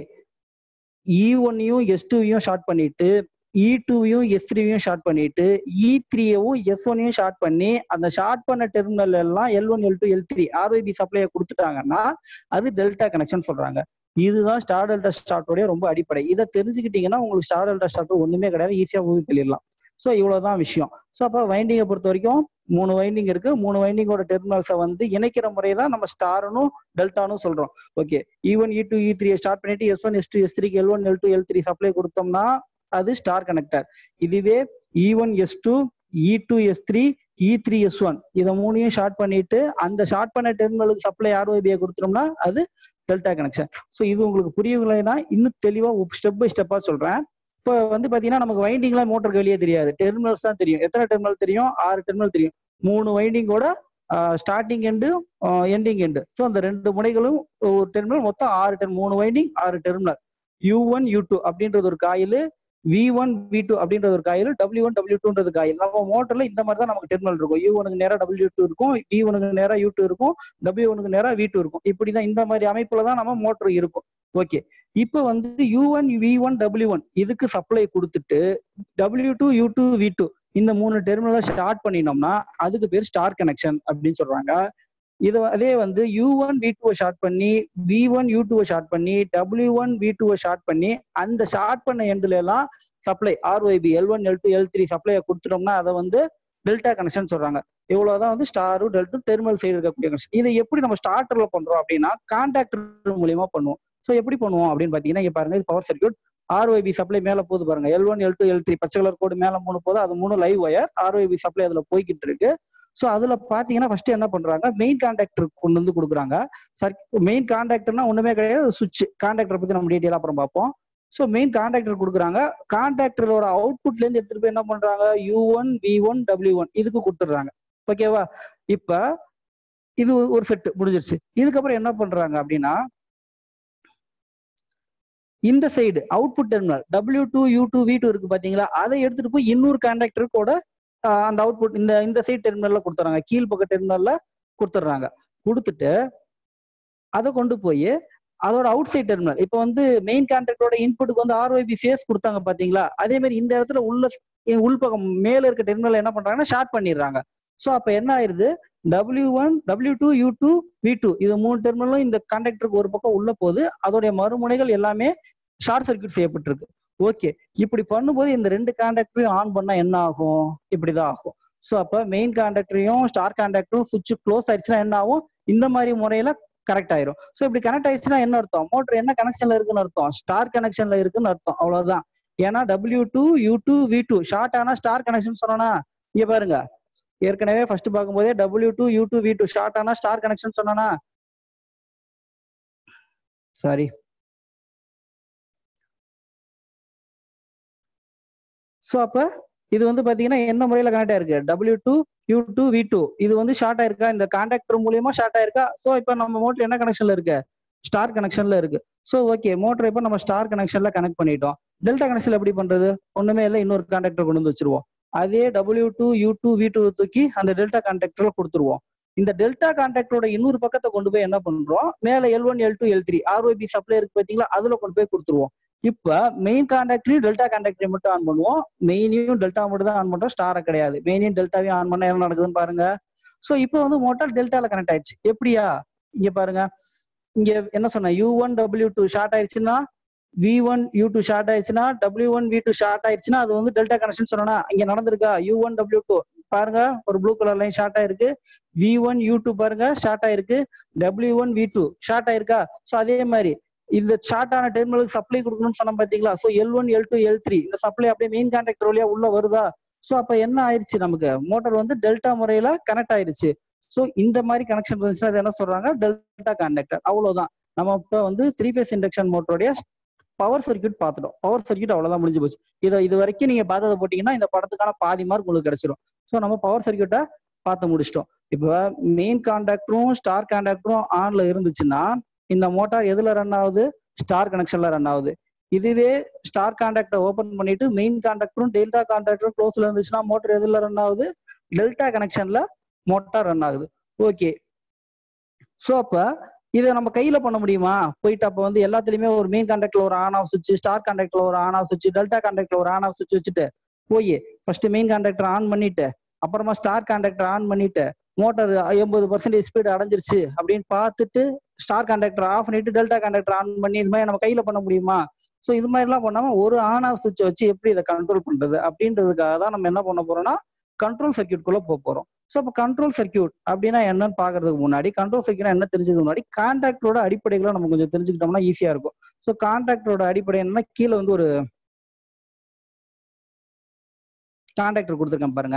இ ஒன்னையும் எஸ் டூவையும் ஷார்ட் பண்ணிட்டு இ டூவையும் எஸ் த்ரீவையும் ஷார்ட் பண்ணிட்டு இ த்ரீயவும் எஸ் ஒன்னையும் ஷார்ட் பண்ணி அந்த ஷார்ட் பண்ண டெர்மினல் எல்லாம் L one L two L three RYB சப்ளையை கொடுத்துட்டாங்கன்னா அது டெல்டா கனெக்ஷன் சொல்றாங்க இதுதான் ஸ்டார் டெல்டா ஸ்டார்ட்டோடைய ரொம்ப அடிப்படை இதை தெரிஞ்சுக்கிட்டீங்கன்னா உங்களுக்கு ஸ்டார் டெல்டா ஸ்டார்ட் ஒண்ணுமே கிடையாது ஈஸியா ஊதி தெளிடலாம் ஸோ இவ்வளவுதான் விஷயம் ஸோ அப்போ வைண்டிங்கை பொறுத்த வரைக்கும் மூணு வைண்டிங் இருக்கு மூணு வைண்டிங்கோட டெர்மினல்ஸை வந்து இணைக்கிற முறை தான் நம்ம ஸ்டார்னும் டெல்டானும் சொல்றோம் okay E one E two E three start பண்ணிட்டு S one S two S த்ரீக்கு L one L two L three supply கொடுத்தோம்னா அது ஸ்டார் கனெக்டர் இதுவே E one S two E two S three E three S one இதை மூணையும் short பண்ணிட்டு அந்த short பண்ண டெர்மினலுக்கு சப்ளை ஆர்ஓபியை கொடுத்துட்டோம்னா அது டெல்டா கனெக்ஷன் ஸோ இது உங்களுக்கு புரியவில்லைன்னா இன்னும் தெளிவா ஸ்டெப் பை ஸ்டெப்பா சொல்றேன் இப்போ வந்து பாத்தீங்கன்னா நமக்கு வைண்டிங்லாம் மோட்டருக்கு வெளியே தெரியாது டெர்மினல்ஸ் தான் தெரியும் எத்தனை டெர்மினல் தெரியும் ஆறு டெர்மினல் தெரியும் மூணு வைண்டிங்கோட starting end ending end so அந்த ரெண்டு முனைகளும் ஒரு டெர்மினல் மொத்தம் ஆறு டெர்ம் மூணு வைண்டிங் ஆறு terminal U one U two அப்படின்றது ஒரு coil V one V two அப்படின்றது ஒரு காயில் டபிள்யூ ஒன் டபிள்யூ டூன்றது காயில் நம்ம மோட்டர்ல இந்த மாதிரி தான் நமக்கு டெர்மினல் இருக்கும் யூ ஒனுக்கு நேரா டபிள்யூ டூ இருக்கும் வி ஒனுக்கு நேரா யூ டூ இருக்கும் டபிள்யூ ஒனுக்கு நேரா வி டூ இருக்கும் இப்படிதான் இந்த மாதிரி அமைப்புல தான் நம்ம மோட்டர் இருக்கும் ஓகே இப்போ வந்து U one V one W one இதுக்கு சப்ளை கொடுத்துட்டு W two U two V two இந்த மூணு டெர்மினலை ஸ்டார்ட் பண்ணினோம்னா அதுக்கு பேர் ஸ்டார் கனெக்ஷன் அப்படின்னு சொல்றாங்க இதை அதே வந்து யூ ஒன் வி டூவை ஷார்ட் பண்ணி வி ஒன் யூ டூவை ஷார்ட் பண்ணி டபிள்யூ ஒன் வி டூவை ஷார்ட் பண்ணி அந்த ஷார்ட் பண்ண எண்ட்ல எல்லாம் supply RYB L one L two L three சப்ளையை கொடுத்துட்டோம்னா அதை வந்து டெல்டா கனெக்ஷன் சொல்றாங்க இவ்வளவுதான் வந்து ஸ்டாரும் டெல்ட்டும் டெர்மினல் சைடு இருக்கக்கூடிய கனெக்ஷன் இதை எப்படி நம்ம ஸ்டார்டர்ல பண்றோம் அப்படின்னா கான்டாக்டர் மூலியமா பண்ணுவோம் ஸோ எப்படி பண்ணுவோம் அப்படின்னு பாத்தீங்கன்னா இங்க பாருங்க இது பவர் சர்க்கியூட் ஆர்ஒய்பி சப்ளை மேல போகுது பாருங்க L one L two L three பச்சை கலர் கோடு மேல மூணு போது அது மூணு லைவ் ஒயர் ஆர்ஒய்பி சப்ளை அதுல போய்கிட்டு இருக்கு ஸோ அதுல பாத்தீங்கன்னா ஃபர்ஸ்ட் என்ன பண்றாங்க மெயின் கான்டாக்டர் கொண்டு வந்து கொடுக்குறாங்க மெயின் கான்டாக்டர்னா ஒண்ணுமே கிடையாது சுவிட்ச் கான்டாக்டர் பத்தி நம்ம டீட்டெயில் அப்புறம் பார்ப்போம் ஸோ மெயின் கான்டாக்டர் கொடுக்குறாங்க கான்டாக்டரோட அவுட்புட்ல இருந்து எடுத்துட்டு போய் என்ன பண்றாங்க U one V one W one இதுக்கு கொடுத்துடுறாங்க ஓகேவா இப்ப இது ஒரு செட் முடிஞ்சிருச்சு இதுக்கப்புறம் என்ன பண்றாங்க அப்படின்னா இந்த side output terminal W two U two V two இருக்கு பாத்தீங்களா அதை எடுத்துட்டு போய் இன்னொரு கான்டாக்டர் கூட அந்த அவுட்புட் இந்த இந்த சைட் டெர்மினல்ல கொடுத்துறாங்க கீழ் பக்க டெர்மினல்ல கொடுத்துட்றாங்க கொடுத்துட்டு அதை கொண்டு போய் அதோட அவுட் சைட் டெர்மினல் இப்போ வந்து மெயின் கான்ட்ராக்டோட இன்புட்டுக்கு வந்து ஆர்ஒய்பி ஃபேஸ் கொடுத்தாங்க பாத்தீங்களா அதே மாதிரி இந்த இடத்துல உள்ள உள்பக்கம் மேல இருக்க டெர்மினல் என்ன பண்றாங்கன்னா ஷார்ட் பண்ணிடுறாங்க ஸோ அப்ப என்ன ஆயிருது W one W two U two V two இது மூணு டெர்மினலும் இந்த கான்ட்ராக்டருக்கு ஒரு பக்கம் உள்ள போகுது அதோடைய மறுமுனைகள் எல்லாமே ஷார்ட் சர்க்கியூட் செய்யப்பட்டிருக்கு ஓகே இப்படி பண்ணும்போது இந்த ரெண்டு கான்டாக்டரையும் ஆன் பண்ணா என்ன ஆகும் இப்படிதான் ஆகும் ஸோ அப்ப மெயின் கான்டாக்டரையும் ஸ்டார் கான்டாக்டரும் சுவிட்ச் க்ளோஸ் ஆயிடுச்சுன்னா என்ன ஆகும் இந்த மாதிரி முறையில கரெக்ட் ஆயிரும் ஸோ இப்படி கனெக்ட் ஆயிடுச்சுன்னா என்ன அர்த்தம் மோட்டர் என்ன கனெக்ஷன்ல இருக்குன்னு அர்த்தம் ஸ்டார் கனெக்ஷன்ல இருக்குன்னு அர்த்தம் அவ்வளவுதான் ஏன்னா W two U two V two short ஆனா ஸ்டார் கனெக்ஷன் சொன்னா இங்க பாருங்க ஏற்கனவே ஃபர்ஸ்ட் பார்க்கும்போதே W two U two V two short ஆனா ஸ்டார் கனெக்ஷன் சொன்னா சாரி ஸோ அப்ப இது வந்து பாத்தீங்கன்னா என்ன முறையில கனெக்ட் ஆயிருக்கு W two U two V two இது வந்து ஷார்ட் ஆயிருக்கா இந்த கான்டாக்டர் மூலியமா ஷார்ட் ஆயிருக்கா ஸோ இப்போ நம்ம மோட்டர் என்ன கனெக்ஷன்ல இருக்கு ஸ்டார் கனெக்ஷன்ல இருக்கு ஸோ ஓகே மோட்டர் இப்போ நம்ம ஸ்டார் கனெக்ஷன்ல கனெக்ட் பண்ணிட்டோம் டெல்டா கனெக்ஷன்ல எப்படி பண்றது ஒண்ணுமே இல்லை இன்னொரு கான்டாக்டர் கொண்டு வந்து வச்சிருவோம் அதே W two U two V two தூக்கி அந்த டெல்டா கான்டாக்டர்ல கொடுத்துருவோம் இந்த டெல்டா கான்டாக்டரோட இன்னொரு பக்கத்தை கொண்டு போய் என்ன பண்றோம் மேல L one L two L three RYB supply இருக்கு பாத்தீங்களா அதுல கொண்டு போய் கொடுத்துருவோம் இப்ப மெயின் கான்டாக்டரையும் டெல்டா கான்டாக்டரையும் மட்டும் ஆன் பண்ணுவோம் மெயினையும் டெல்டா மட்டும் தான் ஆன் பண்றோம் ஸ்டாரை கிடையாது மெயினையும் டெல்டாவையும் ஆன் பண்ணா என்ன நடக்குதுன்னு பாருங்க சோ இப்போ வந்து மோட்டார் டெல்டால கனெக்ட் ஆயிடுச்சு எப்படியா இங்க பாருங்க இங்க என்ன சொன்ன U one W two short ஆயிடுச்சுன்னா V one U two short ஆயிடுச்சுன்னா W one V two short ஆயிடுச்சுன்னா அது வந்து டெல்டா கனெக்ஷன் சொன்னா இங்க நடந்திருக்கா யூ ஒன் டபிள்யூ டூ பாருங்க ஒரு ப்ளூ கலர் லைன் ஷார்ட் ஆயிருக்கு வி ஒன் யூ டூ பாருங்க ஷார்ட் ஆயிருக்கு W one V two short ஆயிருக்கா ஸோ அதே மாதிரி இந்த ஷார்ட் ஆன டெர்மினலுக்கு சப்ளை கொடுக்கணும்னு சொன்னோம் பாத்தீங்களா so L one L two L three இந்த சப்ளை அப்படியே மெயின் கான்டாக்டர் வழியா உள்ள வருதா ஸோ அப்ப என்ன ஆயிருச்சு நமக்கு மோட்டார் வந்து டெல்டா முறையில கனெக்ட் ஆயிருச்சு ஸோ இந்த மாதிரி கனெக்ஷன் இருந்துச்சுன்னா அது என்ன சொல்றாங்க டெல்டா கான்டாக்டர் அவ்வளவுதான் நம்ம இப்ப வந்து த்ரீ ஃபேஸ் இண்டக்ஷன் மோட்டருடைய பவர் சர்க்கியூட் பார்த்துட்டோம் பவர் சர்க்கியூட் அவ்வளவுதான் முடிஞ்சு போச்சு இதை இது வரைக்கும் நீங்க பார்த்ததை போட்டீங்கன்னா இந்த படத்துக்கான பாதி மார்க் உங்களுக்கு கிடைச்சிரும் ஸோ நம்ம பவர் சர்க்கியூட்டை பார்த்து முடிச்சிட்டோம் இப்போ மெயின் கான்டாக்டரும் ஸ்டார் கான்டாக்டரும் ஆன்ல இருந்துச்சுன்னா இந்த மோட்டார் எதுல ரன் ஆகுது ஸ்டார் கனெக்ஷன்ல ரன் ஆகுது இதுவே ஸ்டார் கான்டாக்டர் ஓபன் பண்ணிட்டு மெயின் கான்டாக்டரும் டெல்டா கான்டாக்டரும் க்ளோஸ்ல இருந்துச்சுன்னா மோட்டார் எதுல ரன் ஆகுது டெல்டா கனெக்ஷன்ல மோட்டார் ரன் ஆகுது ஓகே ஸோ அப்ப இதை நம்ம கையில பண்ண முடியுமா போயிட்டு அப்ப வந்து எல்லாத்துலயுமே ஒரு மெயின் கான்டாக்ட்ல ஒரு ஆன் ஆஃப் சுவிட்ச் ஸ்டார் கான்டாக்ட்ல ஒரு ஆன் ஆஃப் சுவிட்ச் டெல்டா கான்டாக்ட்ல ஒரு ஆன் ஆஃப் சுவிட்ச் வச்சுட்டு போய் ஃபர்ஸ்ட் மெயின் கான்டாக்டர் ஆன் பண்ணிட்டு அப்புறமா ஸ்டார் கான்டாக்டர் ஆன் பண்ணிட்டு மோட்டார் எண்பது பர்சன்டேஜ் ஸ்பீடு அடைஞ்சிருச்சு அப்படின்னு பார்த்துட்டு ஸ்டார் கான்டாக்டர் ஆஃப் பண்ணிட்டு டெல்டா கான்டாக்டர் ஆன் பண்ணி இது மாதிரி நம்ம கையில பண்ண முடியுமா ஸோ இது மாதிரிலாம் பண்ணாம ஒரு ஆன் ஆஃப் சுவிட்ச் வச்சு எப்படி இதை கண்ட்ரோல் பண்றது அப்படின்றதுக்காக தான் நம்ம என்ன பண்ண போறோம்னா கண்ட்ரோல் சர்க்கியூட் குள்ள போக போறோம் ஸோ இப்போ கண்ட்ரோல் சர்க்கியூட் அப்படின்னா என்னன்னு பாக்குறதுக்கு முன்னாடி கண்ட்ரோல் சர்க்கியூட் என்ன தெரிஞ்சுக்க முன்னாடி கான்டாக்டரோட அடிப்படைகளை நம்ம கொஞ்சம் தெரிஞ்சுக்கிட்டோம்னா ஈஸியா இருக்கும் ஸோ கான்டாக்டரோட அடிப்படை என்னன்னா கீழே வந்து ஒரு கான்டாக்டர் கொடுத்துருக்கேன் பாருங்க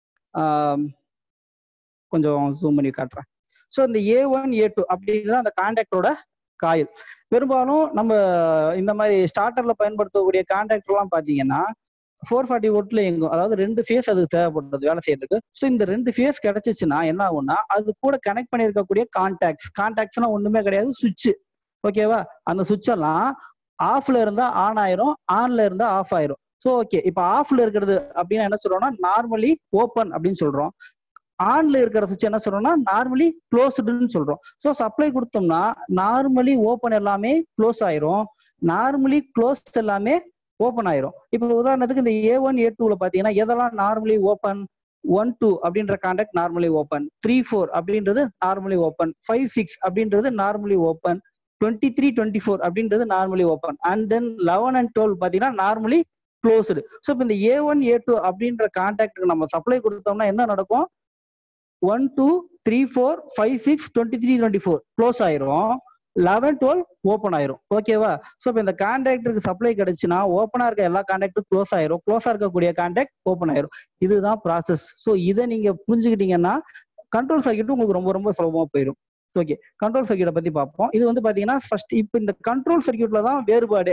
கொஞ்சம் ஜூம் பண்ணி காட்டுறேன் ஸோ இந்த ஏ ஒன் ஏ டூ அப்படின்னு அந்த கான்டாக்டரோட காயில் பெரும்பாலும் நம்ம இந்த மாதிரி ஸ்டார்டர்ல பயன்படுத்தக்கூடிய கான்டாக்டர்லாம் பாத்தீங்கன்னா ஃபோர் ஃபார்ட்டி வோல்ட்ல எங்கும் அதாவது ரெண்டு ஃபேஸ் அதுக்கு தேவைப்படுறது வேலை செய்யறதுக்கு ஸோ இந்த ரெண்டு ஃபேஸ் கிடைச்சிச்சுன்னா என்ன ஆகும்னா அது கூட கனெக்ட் பண்ணியிருக்கக்கூடிய கான்டாக்ட்ஸ் கான்டாக்ட்ஸ்னா ஒண்ணுமே கிடையாது சுவிட்ச் ஓகேவா அந்த சுவிட்ச் எல்லாம் ஆஃப்ல இருந்தா ஆன் ஆயிரும் ஆன்ல இருந்தா ஆஃப் ஆயிரும் ஸோ ஓகே இப்போ ஆஃப்ல இருக்கிறது அப்படின்னா என்ன சொல்றோம்னா நார்மலி ஓப்பன் அப்படின்னு சொல்றோம் ஆன்ல இருக்கிற சுவிட்ச் என்ன சொல்றோம்னா நார்மலி க்ளோஸ்டுன்னு சொல்றோம் ஸோ சப்ளை கொடுத்தோம்னா நார்மலி ஓப்பன் எல்லாமே க்ளோஸ் ஆயிரும் நார்மலி க்ளோஸ் எல்லாமே ஓப்பன் ஆயிரும் இப்போ உதாரணத்துக்கு இந்த ஏ ஒன் ஏ டூல பாத்தீங்கன்னா எதெல்லாம் நார்மலி ஓப்பன் ஒன் டூ அப்படின்ற contact normally open three four அப்படின்றது நார்மலி ஓப்பன் ஃபைவ் சிக்ஸ் அப்படின்றது normally open twenty three twenty four அப்படின்றது normally open and then eleven and twelve பாத்தீங்கன்னா நார்மலி க்ளோஸ்டு ஸோ இப்போ இந்த ஏ ஒன் ஏ டூ அப்படின்ற கான்டாக்டுக்கு நம்ம supply கொடுத்தோம்னா என்ன நடக்கும் one two three four five six twenty three twenty four close ஆயிரும் லெவன் டுவெல் ஓப்பன் ஆயிரும் ஓகேவா ஸோ இப்போ இந்த கான்டாக்டருக்கு சப்ளை கிடைச்சுன்னா ஓப்பனா இருக்க எல்லா கான்டாக்டும் க்ளோஸ் ஆயிரும் க்ளோஸா இருக்கக்கூடிய கான்டாக்ட் ஓப்பன் ஆயிரும் இதுதான் ப்ராசஸ் ஸோ இதை நீங்க புரிஞ்சுக்கிட்டீங்கன்னா கண்ட்ரோல் சர்க்கியூட் உங்களுக்கு ரொம்ப ரொம்ப சுலபமா போயிடும் ஓகே கண்ட்ரோல் சர்க்கியூட்டை பத்தி பார்ப்போம் இது வந்து பாத்தீங்கன்னா ஃபர்ஸ்ட் இப்போ இந்த கண்ட்ரோல் சர்க்கியூட்ல தான் வேறுபாடு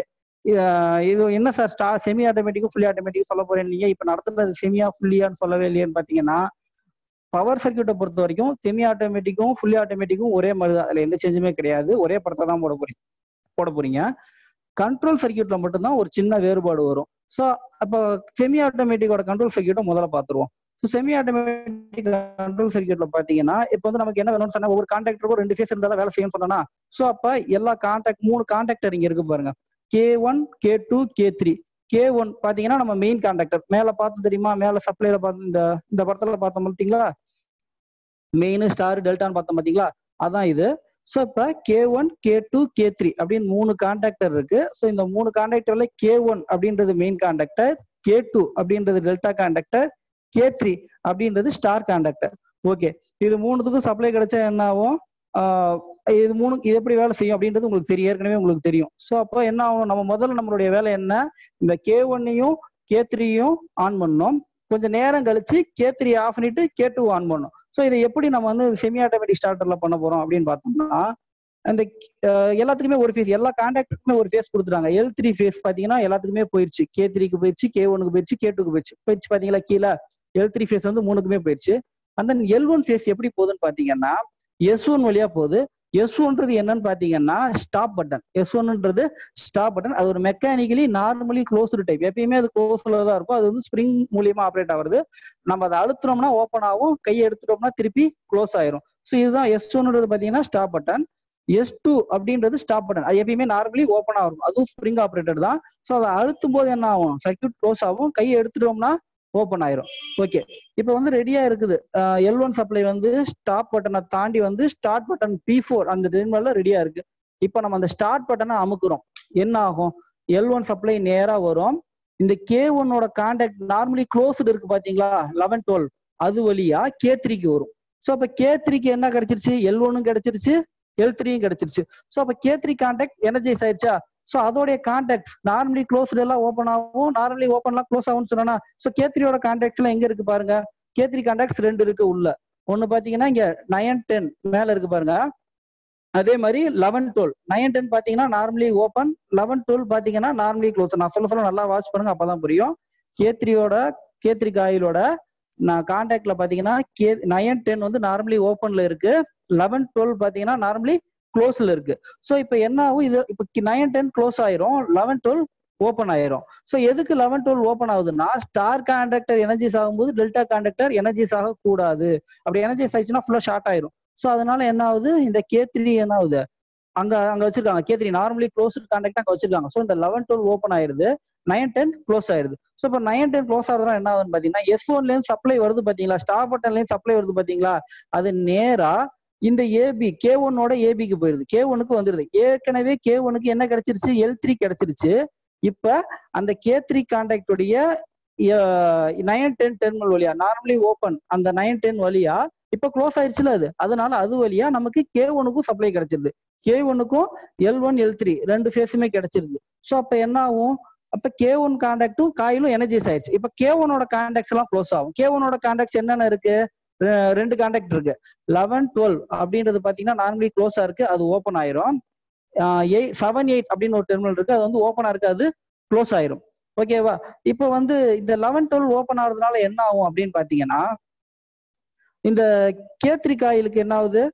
இது என்ன சார் ஸ்டா செமி ஆட்டோமேட்டிக்கும் ஃபுல்லி ஆட்டோமேட்டிக் சொல்ல போறேன் நீங்க இப்ப நடத்துறது செமியா ஃபுல்லியான்னு சொல்லவே இல்லையான்னு பாத்தீங்கன்னா பவர் சர்க்கியூட்டை பொறுத்த வரைக்கும் செமி ஆட்டோமேட்டிக்கும் ஃபுல்லி ஆட்டோமேட்டிக்கும் ஒரே மாதிரி தான் அதுல எந்த சேஞ்சுமே கிடையாது ஒரே படத்தை தான் போட போறீங்க போட போறீங்க கண்ட்ரோல் சர்க்கியூட்ல மட்டும்தான் ஒரு சின்ன வேறுபாடு வரும் ஸோ அப்போ செமி ஆட்டோமேட்டிக்கோட கண்ட்ரோல் சர்க்கியூட்டை முதல்ல பார்த்துருவோம் ஸோ செமி ஆட்டோமேட்டிக் கண்ட்ரோல் சர்க்கியூட்ல பாத்தீங்கன்னா இப்போ வந்து நமக்கு என்ன வேணும்னு சொன்னா ஒவ்வொரு கான்டாக்டருக்கும் ரெண்டு ஃபேஸ் இருந்தால் வேலை செய்யணும்னு சொன்னா ஸோ அப்ப எல்லா கான்டாக்ட் மூணு கான்டாக்டர் இங்க இருக்கு பாருங்க K one K two K three K one பாத்தீங்கன்னா நம்ம மெயின் கான்டாக்டர் மேல பார்த்து தெரியுமா மேல சப்ளைல பார்த்து இந்த இந்த படத்துல பார்த்தோம் பார்த்தீங்களா மெயின் ஸ்டார் டெல்டான்னு பார்த்தோம் பார்த்தீங்களா அதான் இது ஸோ இப்போ K one K two K three அப்படின்னு மூணு கான்டாக்டர் இருக்கு ஸோ இந்த மூணு கான்டாக்டர்ல கே ஒன் அப்படின்றது மெயின் கான்டாக்டர் கே டூ அப்படின்றது டெல்டா கான்டாக்டர் கே த்ரீ அப்படின்றது ஸ்டார் கான்டாக்டர் ஓகே இது மூணுத்துக்கும் சப்ளை கிடைச்சா என்ன ஆகும் இது மூணு இது எப்படி வேலை செய்யும் அப்படின்றது உங்களுக்கு தெரியும் ஏற்கனவே உங்களுக்கு தெரியும் ஸோ அப்போ என்ன ஆகும் நம்ம முதல்ல நம்மளுடைய வேலை என்ன இந்த கே ஒன்னையும் கே த்ரீயும் ஆன் பண்ணோம் கொஞ்சம் நேரம் கழிச்சு கே த்ரீ ஆஃப் பண்ணிட்டு கே டூ ஆன் பண்ணோம் ஸோ இதை எப்படி நம்ம வந்து செமி ஆட்டோமேட்டிக் ஸ்டார்டர்ல பண்ண போறோம் அப்படின்னு பார்த்தோம்னா அந்த அஹ், எல்லாத்துக்குமே ஒரு ஃபேஸ் எல்லா கான்டாக்டுக்குமே ஒரு ஃபேஸ் கொடுத்துட்டாங்க எல் த்ரீ ஃபேஸ் பாத்தீங்கன்னா எல்லாத்துக்குமே போயிருச்சு கே த்ரீக்கு போயிருச்சு கே ஒனுக்கு போயிருச்சு கே டூக்கு போயிருச்சு போயிருச்சு பாத்தீங்களா கீழே எல் த்ரீ ஃபேஸ் வந்து மூணுக்குமே போயிருச்சு அந்த எல் ஒன் ஃபேஸ் எப்படி போகுதுன்னு பாத்தீங்கன்னா எஸ் ஒன் வழியா போகுது எஸ் ஒன்றது என்னன்னு பாத்தீங்கன்னா ஸ்டாப் பட்டன் எஸ் ஒன்ன்றது ஸ்டாப் பட்டன் அது ஒரு மெக்கானிக்கலி நார்மலி க்ளோஸ்டு டைப் எப்பயுமே அது க்ளோஸ்ல தான் இருக்கும் அது வந்து ஸ்ப்ரிங் மூலியமா ஆப்ரேட் ஆகுறது நம்ம அதை அழுத்துறோம்னா ஓப்பன் ஆகும் கையை எடுத்துட்டோம்னா திருப்பி க்ளோஸ் ஆயிரும் ஸோ இதுதான் எஸ் ஒன்ன்றது பாத்தீங்கன்னா ஸ்டாப் பட்டன் எஸ் டூ அப்படின்றது ஸ்டாப் பட்டன் அது எப்பயுமே நார்மலி ஓப்பன் ஆகும் அதுவும் ஸ்ப்ரிங் ஆப்ரேட்டர் தான் ஸோ அதை அழுத்தும் போது என்ன ஆகும் சர்க்யூட் க்ளோஸ் ஆகும் கையை எடுத்துட்டோம்னா ஓப்பன் ஆயிரும் ஓகே இப்போ வந்து ரெடியா இருக்குது எல் ஒன் சப்ளை வந்து ஸ்டாப் பட்டனை தாண்டி வந்து ஸ்டார்ட் பட்டன் பி ஃபோர் அந்த டெர்மினல்ல ரெடியா இருக்கு இப்போ நம்ம அந்த ஸ்டார்ட் பட்டனை அமுக்குறோம் என்ன ஆகும் எல் ஒன் சப்ளை நேரா வரும் இந்த கே ஒன்னோட கான்டாக்ட் நார்மலி க்ளோஸ்டு இருக்கு பாத்தீங்களா லெவன் டுவெல் அது வழியா கே த்ரீக்கு வரும் ஸோ அப்போ கே த்ரீக்கு என்ன கிடைச்சிருச்சு எல் ஒன்னும் கிடைச்சிருச்சு எல் த்ரீயும் கிடைச்சிருச்சு ஸோ அப்போ கே த்ரீ கான்டாக்ட் எனர்ஜைஸ் ஆயிடுச்சா ஸோ அதோடைய கான்டாக்ட் நார்மலி க்ளோஸ்டு எல்லாம் ஓப்பன் ஆகும் நார்மலி ஓப்பன்லாம் க்ளோஸ் ஆகும்னு சொன்னா ஸோ கே த்ரீயோட கான்டாக்ட்ஸ் எல்லாம் எங்க இருக்கு பாருங்க கே த்ரீ கான்டாக்ட்ஸ் ரெண்டு இருக்கு உள்ள ஒன்னு பாத்தீங்கன்னா இங்க நயன் டென் மேல இருக்கு பாருங்க அதே மாதிரி லெவன் டுவெல் நைன் டென் பாத்தீங்கன்னா நார்மலி ஓப்பன் லெவன் டுவெல் பாத்தீங்கன்னா நார்மலி க்ளோஸ் நான் சொல்ல சொல்ல நல்லா வாட்ச் பண்ணுங்க அப்பதான் புரியும் கே த்ரீயோட கே த்ரீ காயிலோட நான் கான்டாக்ட்ல பாத்தீங்கன்னா கே நயன் டென் வந்து நார்மலி ஓப்பன்ல இருக்கு லெவன் டுவெல் பாத்தீங்கன்னா நார்மலி க்ளோஸ்ல இருக்கு ஸோ இப்போ என்ன ஆகும் இது இப்போ நைன் டென் க்ளோஸ் ஆயிரும் லெவன் டுவெல் ஓப்பன் ஆயிரும் ஸோ எதுக்கு லெவன் டுவெல் ஓப்பன் ஆகுதுன்னா ஸ்டார் கான்டாக்டர் எனர்ஜிஸ் ஆகும்போது டெல்டா கான்டாக்டர் எனர்ஜிஸ் ஆகக்கூடாது அப்படி எனர்ஜிஸ் ஆயிடுச்சுன்னா ஃபுல்லாக ஷார்ட் ஆயிரும் ஸோ அதனால என்ன ஆகுது இந்த கே த்ரீ என்ன ஆகுது அங்க அங்க வச்சிருக்காங்க K three normally close contact அங்க வச்சிருக்காங்க ஸோ இந்த லெவன் டுவெல் ஓப்பன் ஆயிருது நைன் டென் க்ளோஸ் ஆயிருது ஸோ இப்போ நைன் டென் க்ளோஸ் ஆகுதுன்னா என்ன ஆகுதுன்னு பாத்தீங்கன்னா எஸ் ஒன்ல இருந்து சப்ளை வருது பாத்தீங்களா ஸ்டார் பட்டன்ல இருந்து சப்ளை வருது பாத்தீங்களா அது நேரா இந்த ஏபி கே ஒன்னோட ஏபிக்கு போயிருது கே ஒனுக்கு வந்துருது ஏற்கனவே கே ஒனுக்கு என்ன கிடைச்சிருச்சு எல் த்ரீ கிடைச்சிருச்சு இப்ப அந்த கே த்ரீ கான்டாக்டுடைய நைன் டென் டெர்மினல் வழியா நார்மலி ஓப்பன் அந்த நைன் டென் வழியா இப்ப க்ளோஸ் ஆயிடுச்சுல அது அதனால அது வழியா நமக்கு கே ஒனுக்கும் சப்ளை கிடைச்சிருது கே ஒனுக்கும் எல் ஒன் எல் த்ரீ ரெண்டு ஃபேஸுமே கிடைச்சிருது ஸோ அப்ப என்ன ஆகும் அப்ப கே ஒன் கான்டாக்டும் காயிலும் எனர்ஜைஸ் ஆயிடுச்சு இப்ப கே ஒனோட கான்டாக்ட்ஸ் எல்லாம் க்ளோஸ் ஆகும் கே ஒனோட கான்டாக்ட்ஸ் என்னென்ன இருக்கு ரெ- ரெண்டு கான்டாக்ட் இருக்கு லெவன் டுவெல் அப்படின்றது பாத்தீங்கன்னா நார்மலி க்ளோஸா இருக்கு அது ஓப்பன் ஆயிரும் எயிட் செவன் எயிட் அப்படின்னு ஒரு டெர்மினல் இருக்கு அது வந்து ஓப்பனா இருக்கு அது க்ளோஸ் ஆயிரும் ஓகேவா இப்போ வந்து இந்த லெவன் டுவெல் ஓப்பன் ஆகுறதுனால என்ன ஆகும் அப்படின்னு பாத்தீங்கன்னா இந்த கேத்ரி காயிலுக்கு என்ன ஆகுது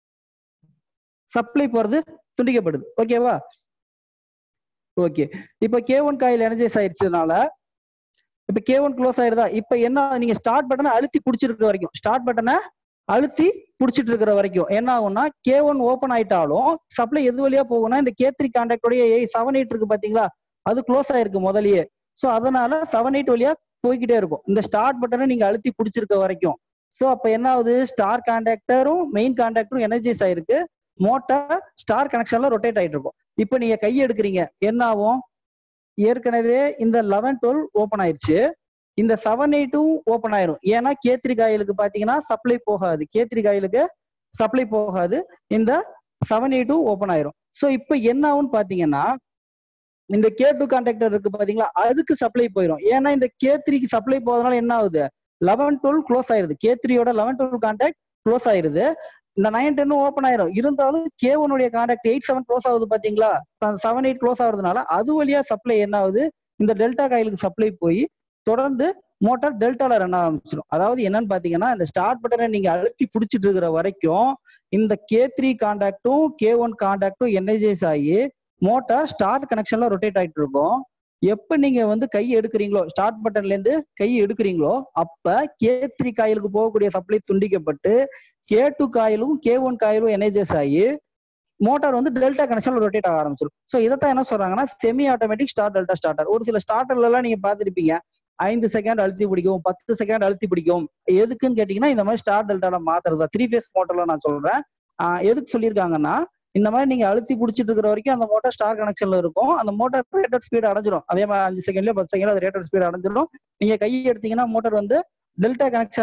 சப்ளை போறது துண்டிக்கப்படுது ஓகேவா ஓகே இப்போ கே ஒன் காயில் எனர்ஜைஸ் ஆயிடுச்சதுனால இப்ப கே ஒன் க்ளோஸ் ஆயிருதா இப்ப என்ன நீங்க ஸ்டார்ட் பட்டனை அழுத்தி பிடிச்சிருக்க வரைக்கும் ஸ்டார்ட் பட்டனை அழுத்தி பிடிச்சிட்டு இருக்கிற வரைக்கும் என்ன ஆகும்னா கே ஒன் ஓப்பன் ஆயிட்டாலும் சப்ளை எது வழியா போகும்னா இந்த கே த்ரீ கான்டாக்டோடைய செவன் எயிட் இருக்கு பாத்தீங்களா அது க்ளோஸ் ஆயிருக்கு முதல்லயே சோ அதனால செவன் எயிட் வழியா போய்கிட்டே இருக்கும் இந்த ஸ்டார்ட் பட்டனை நீங்க அழுத்தி பிடிச்சிருக்க வரைக்கும் சோ அப்ப என்ன ஆகுது ஸ்டார் கான்டாக்டரும் மெயின் கான்டாக்டரும் எனர்ஜைஸ் ஆயிருக்கு மோட்டார் ஸ்டார் கனெக்ஷன்ல ரொட்டேட் ஆயிட்டு இருக்கும் இப்போ நீங்க கை எடுக்கிறீங்க என்ன ஆகும் ஏற்கனவே இந்த லெவன் டுவெல் ஓப்பன் ஆயிருச்சு இந்த செவன் எயிட்டும் ஓப்பன் ஆயிரும் ஏன்னா கேத்ரி காயிலுக்கு பாத்தீங்கன்னா சப்ளை போகாது கேத்ரி காயிலுக்கு சப்ளை போகாது இந்த செவன் எயிட்டும் ஓப்பன் ஆயிரும் ஸோ இப்போ என்ன ஆகும்னு பாத்தீங்கன்னா இந்த கே டூ கான்டாக்டர் இருக்கு பாத்தீங்களா அதுக்கு சப்ளை போயிடும் ஏன்னா இந்த கே த்ரீக்கு சப்ளை போறதுனால என்ன ஆகுது லெவன் டுவெல் க்ளோஸ் ஆயிருது கே த்ரீயோட லெவன் டுவெல் கான்டாக்ட் க்ளோஸ் ஆயிருது இந்த நைன் டென்னும் ஓப்பன் ஆயிரும் இருந்தாலும் கே ஒனுடைய கான்டாக்ட் எயிட் செவன் க்ளோஸ் ஆகுது பாத்தீங்களா செவன் எயிட் க்ளோஸ் ஆகுறதுனால அது வழியா சப்ளை என்ன ஆகுது இந்த டெல்டா காயிலுக்கு சப்ளை போய் தொடர்ந்து மோட்டார் டெல்டால ரன் ஆரம்பிச்சிடும் அதாவது என்னன்னு பாத்தீங்கன்னா இந்த ஸ்டார்ட் பட்டனை நீங்க அழுத்தி பிடிச்சிட்டு இருக்கிற வரைக்கும் இந்த கே த்ரீ கான்டாக்டும் கே ஒன் கான்டாக்டும் எனர்ஜைஸ் ஆகி மோட்டார் ஸ்டார் கனெக்ஷன்ல ரொட்டேட் ஆயிட்டு இருக்கும் எப்ப நீங்க வந்து கை எடுக்கிறீங்களோ ஸ்டார்ட் பட்டன்ல இருந்து கை எடுக்கிறீங்களோ அப்ப கே த்ரீ காயிலுக்கு போகக்கூடிய சப்ளை துண்டிக்கப்பட்டு கே டூ காயிலும் கே ஒன் காயிலும் எனர்ஜைஸ் ஆகி மோட்டார் வந்து டெல்டா கனெக்ஷன்ல ரொட்டேட் ஆக ஆரம்பிச்சிடும் ஸோ இதைத்தான் என்ன சொல்றாங்கன்னா semi automatic star delta starter ஒரு சில ஸ்டார்டர்ல எல்லாம் நீங்க பார்த்திருப்பீங்க ஐந்து செகண்ட் அழுத்தி பிடிக்கும் பத்து செகண்ட் அழுத்தி பிடிக்கும் எதுக்குன்னு கேட்டீங்கன்னா இந்த மாதிரி ஸ்டார் டெல்டால மாத்துறதா த்ரீ ஃபேஸ் மோட்டர்ல நான் சொல்றேன் ஆஹ் எதுக்கு சொல்லியிருக்காங்கன்னா இந்த மாதிரி நீங்க அழுத்தி பிடிச்சிட்டு இருக்கிற வரைக்கும் அந்த மோட்டார் ஸ்டார் கனெக்ஷன்ல இருக்கும் அந்த மோட்டார் ரேட்டட் ஸ்பீடு அடைஞ்சிரும் அதே மாதிரி அஞ்சு செகண்ட்லயோ பத்து செகண்ட்ல அது ரேட்டட் ஸ்பீடு அடைஞ்சிரும் நீங்க கையை எடுத்தீங்கன்னா மோட்டார் வந்து டெல்டா கனெக்ஷன்ல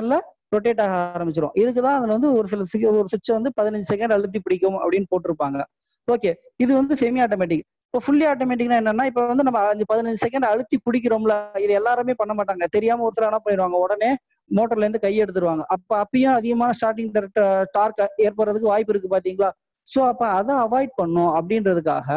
ரொட்டேட் ஆக ஆரம்பிச்சிடும் இதுக்கு தான் அதுல வந்து ஒரு சில சி- ஒரு சுவிட்சை வந்து பதினஞ்சு செகண்ட் அழுத்தி பிடிக்கும் அப்படின்னு போட்டிருப்பாங்க ஓகே இது வந்து செமி ஆட்டோமேட்டிக் இப்போ ஃபுல்லி ஆட்டோமேட்டிக்னா என்னன்னா இப்போ வந்து நம்ம அஞ்சு பதினஞ்சு செகண்ட் அழுத்தி பிடிக்கிறோம்ல இது எல்லாருமே பண்ண மாட்டாங்க தெரியாம ஒருத்தர் என்ன பண்ணிடுவாங்க உடனே மோட்டர்ல இருந்து கை எடுத்துருவாங்க அப்ப அப்பயும் அதிகமான ஸ்டார்டிங் டார்க் ஏற்படுறதுக்கு வாய்ப்பு இருக்கு பாத்தீங்களா ஸோ அப்ப அதை அவாய்ட் பண்ணும் அப்படின்றதுக்காக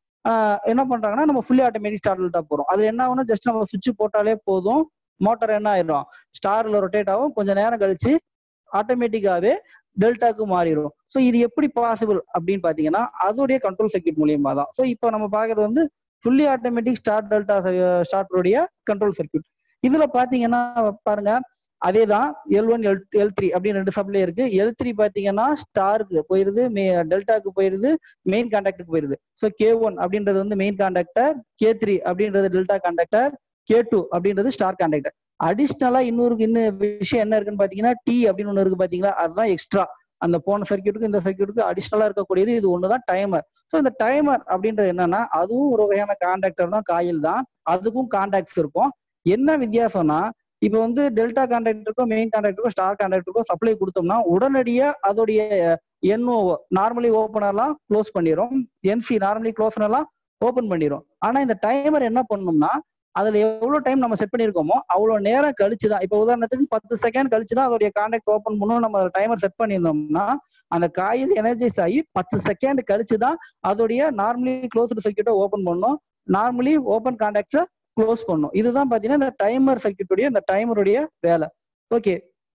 ஆஹ் என்ன பண்றாங்கன்னா நம்ம ஃபுல்லி ஆட்டோமேட்டிக் ஸ்டார்ட்ல போறோம் அது என்ன ஆகும்னா ஜஸ்ட் நம்ம சுவிட்ச் போட்டாலே போதும் மோட்டார் என்ன ஆயிடும் ஸ்டார்ல ரொட்டேட் ஆகும் கொஞ்ச நேரம் கழிச்சு ஆட்டோமேட்டிக்காவே டெல்டாக்கு மாறிடும் ஸோ இது எப்படி பாசிபிள் அப்படின்னு பாத்தீங்கன்னா அதோடைய கண்ட்ரோல் சர்க்யூட் மூலியமா தான் ஸோ இப்போ நம்ம பாக்குறது வந்து ஃபுல்லி ஆட்டோமேட்டிக் ஸ்டார்ட் டெல்டா ஸ்டார்டருடைய கண்ட்ரோல் சர்க்யூட் இதுல பாத்தீங்கன்னா பாருங்க அதே தான் L one L L three அப்படின்னு ரெண்டு சப்ளை இருக்கு எல் த்ரீ பாத்தீங்கன்னா ஸ்டாருக்கு போயிருது டெல்டாக்கு போயிருது மெயின் கான்டாக்டுக்கு போயிருது ஸோ கே ஒன் அப்படின்றது வந்து மெயின் கான்டாக்டர் கே த்ரீ அப்படின்றது டெல்டா கான்டாக்டர் கே டூ அப்படின்றது ஸ்டார் கான்டாக்டர் அடிஷ்னலா இன்னொரு இன்னும் விஷயம் என்ன இருக்குன்னு பாத்தீங்கன்னா டி அப்படின்னு ஒண்ணு இருக்கு பாத்தீங்களா அதுதான் எக்ஸ்ட்ரா அந்த போன சர்க்கியூட்டுக்கு இந்த சர்க்கியூட்டுக்கு அடிஷ்னலா இருக்கக்கூடியது இது ஒண்ணுதான் டைமர் ஸோ இந்த டைமர் அப்படின்றது என்னன்னா அதுவும் ஒரு வகையான கான்டாக்டர் தான் காயில் தான் அதுக்கும் கான்டாக்ட்ஸ் இருக்கும் என்ன வித்தியாசம்னா இப்போ வந்து டெல்டா கான்டாக்டருக்கும் மெயின் கான்டாக்டருக்கும் ஸ்டார் கான்டாக்டருக்கும் சப்ளை கொடுத்தோம்னா உடனடியா அதோடைய என்ஓ நார்மலி ஓப்பனர்லாம் க்ளோஸ் பண்ணிரும் என்சி நார்மலி க்ளோஸ்னர்லாம் ஓப்பன் பண்ணிரும் ஆனா இந்த டைமர் என்ன பண்ணணும்னா அதுல எவ்வளவு டைம் நம்ம செட் பண்ணிருக்கோமோ அவ்வளவு நேரம் கழிச்சு தான் இப்போ உதாரணத்துக்கு பத்து செகண்ட் கழிச்சு தான் அதோடைய கான்டாக்ட் ஓப்பன் பண்ணணும் நம்ம டைமர் செட் பண்ணியிருந்தோம்னா அந்த காயில் எனர்ஜைஸ் ஆகி பத்து செகண்ட் கழிச்சு தான் அதோடைய நார்மலி க்ளோஸ்டு சர்க்கியூட்டை ஓப்பன் பண்ணணும் நார்மலி ஓப்பன் கான்டாக்ட்ஸை க்ளோஸ் பண்ணும் இதுதான் பாத்தீங்கன்னா இந்த டைமர் சர்க்கியூட்டுடைய இந்த டைமருடைய வேலை ஓகே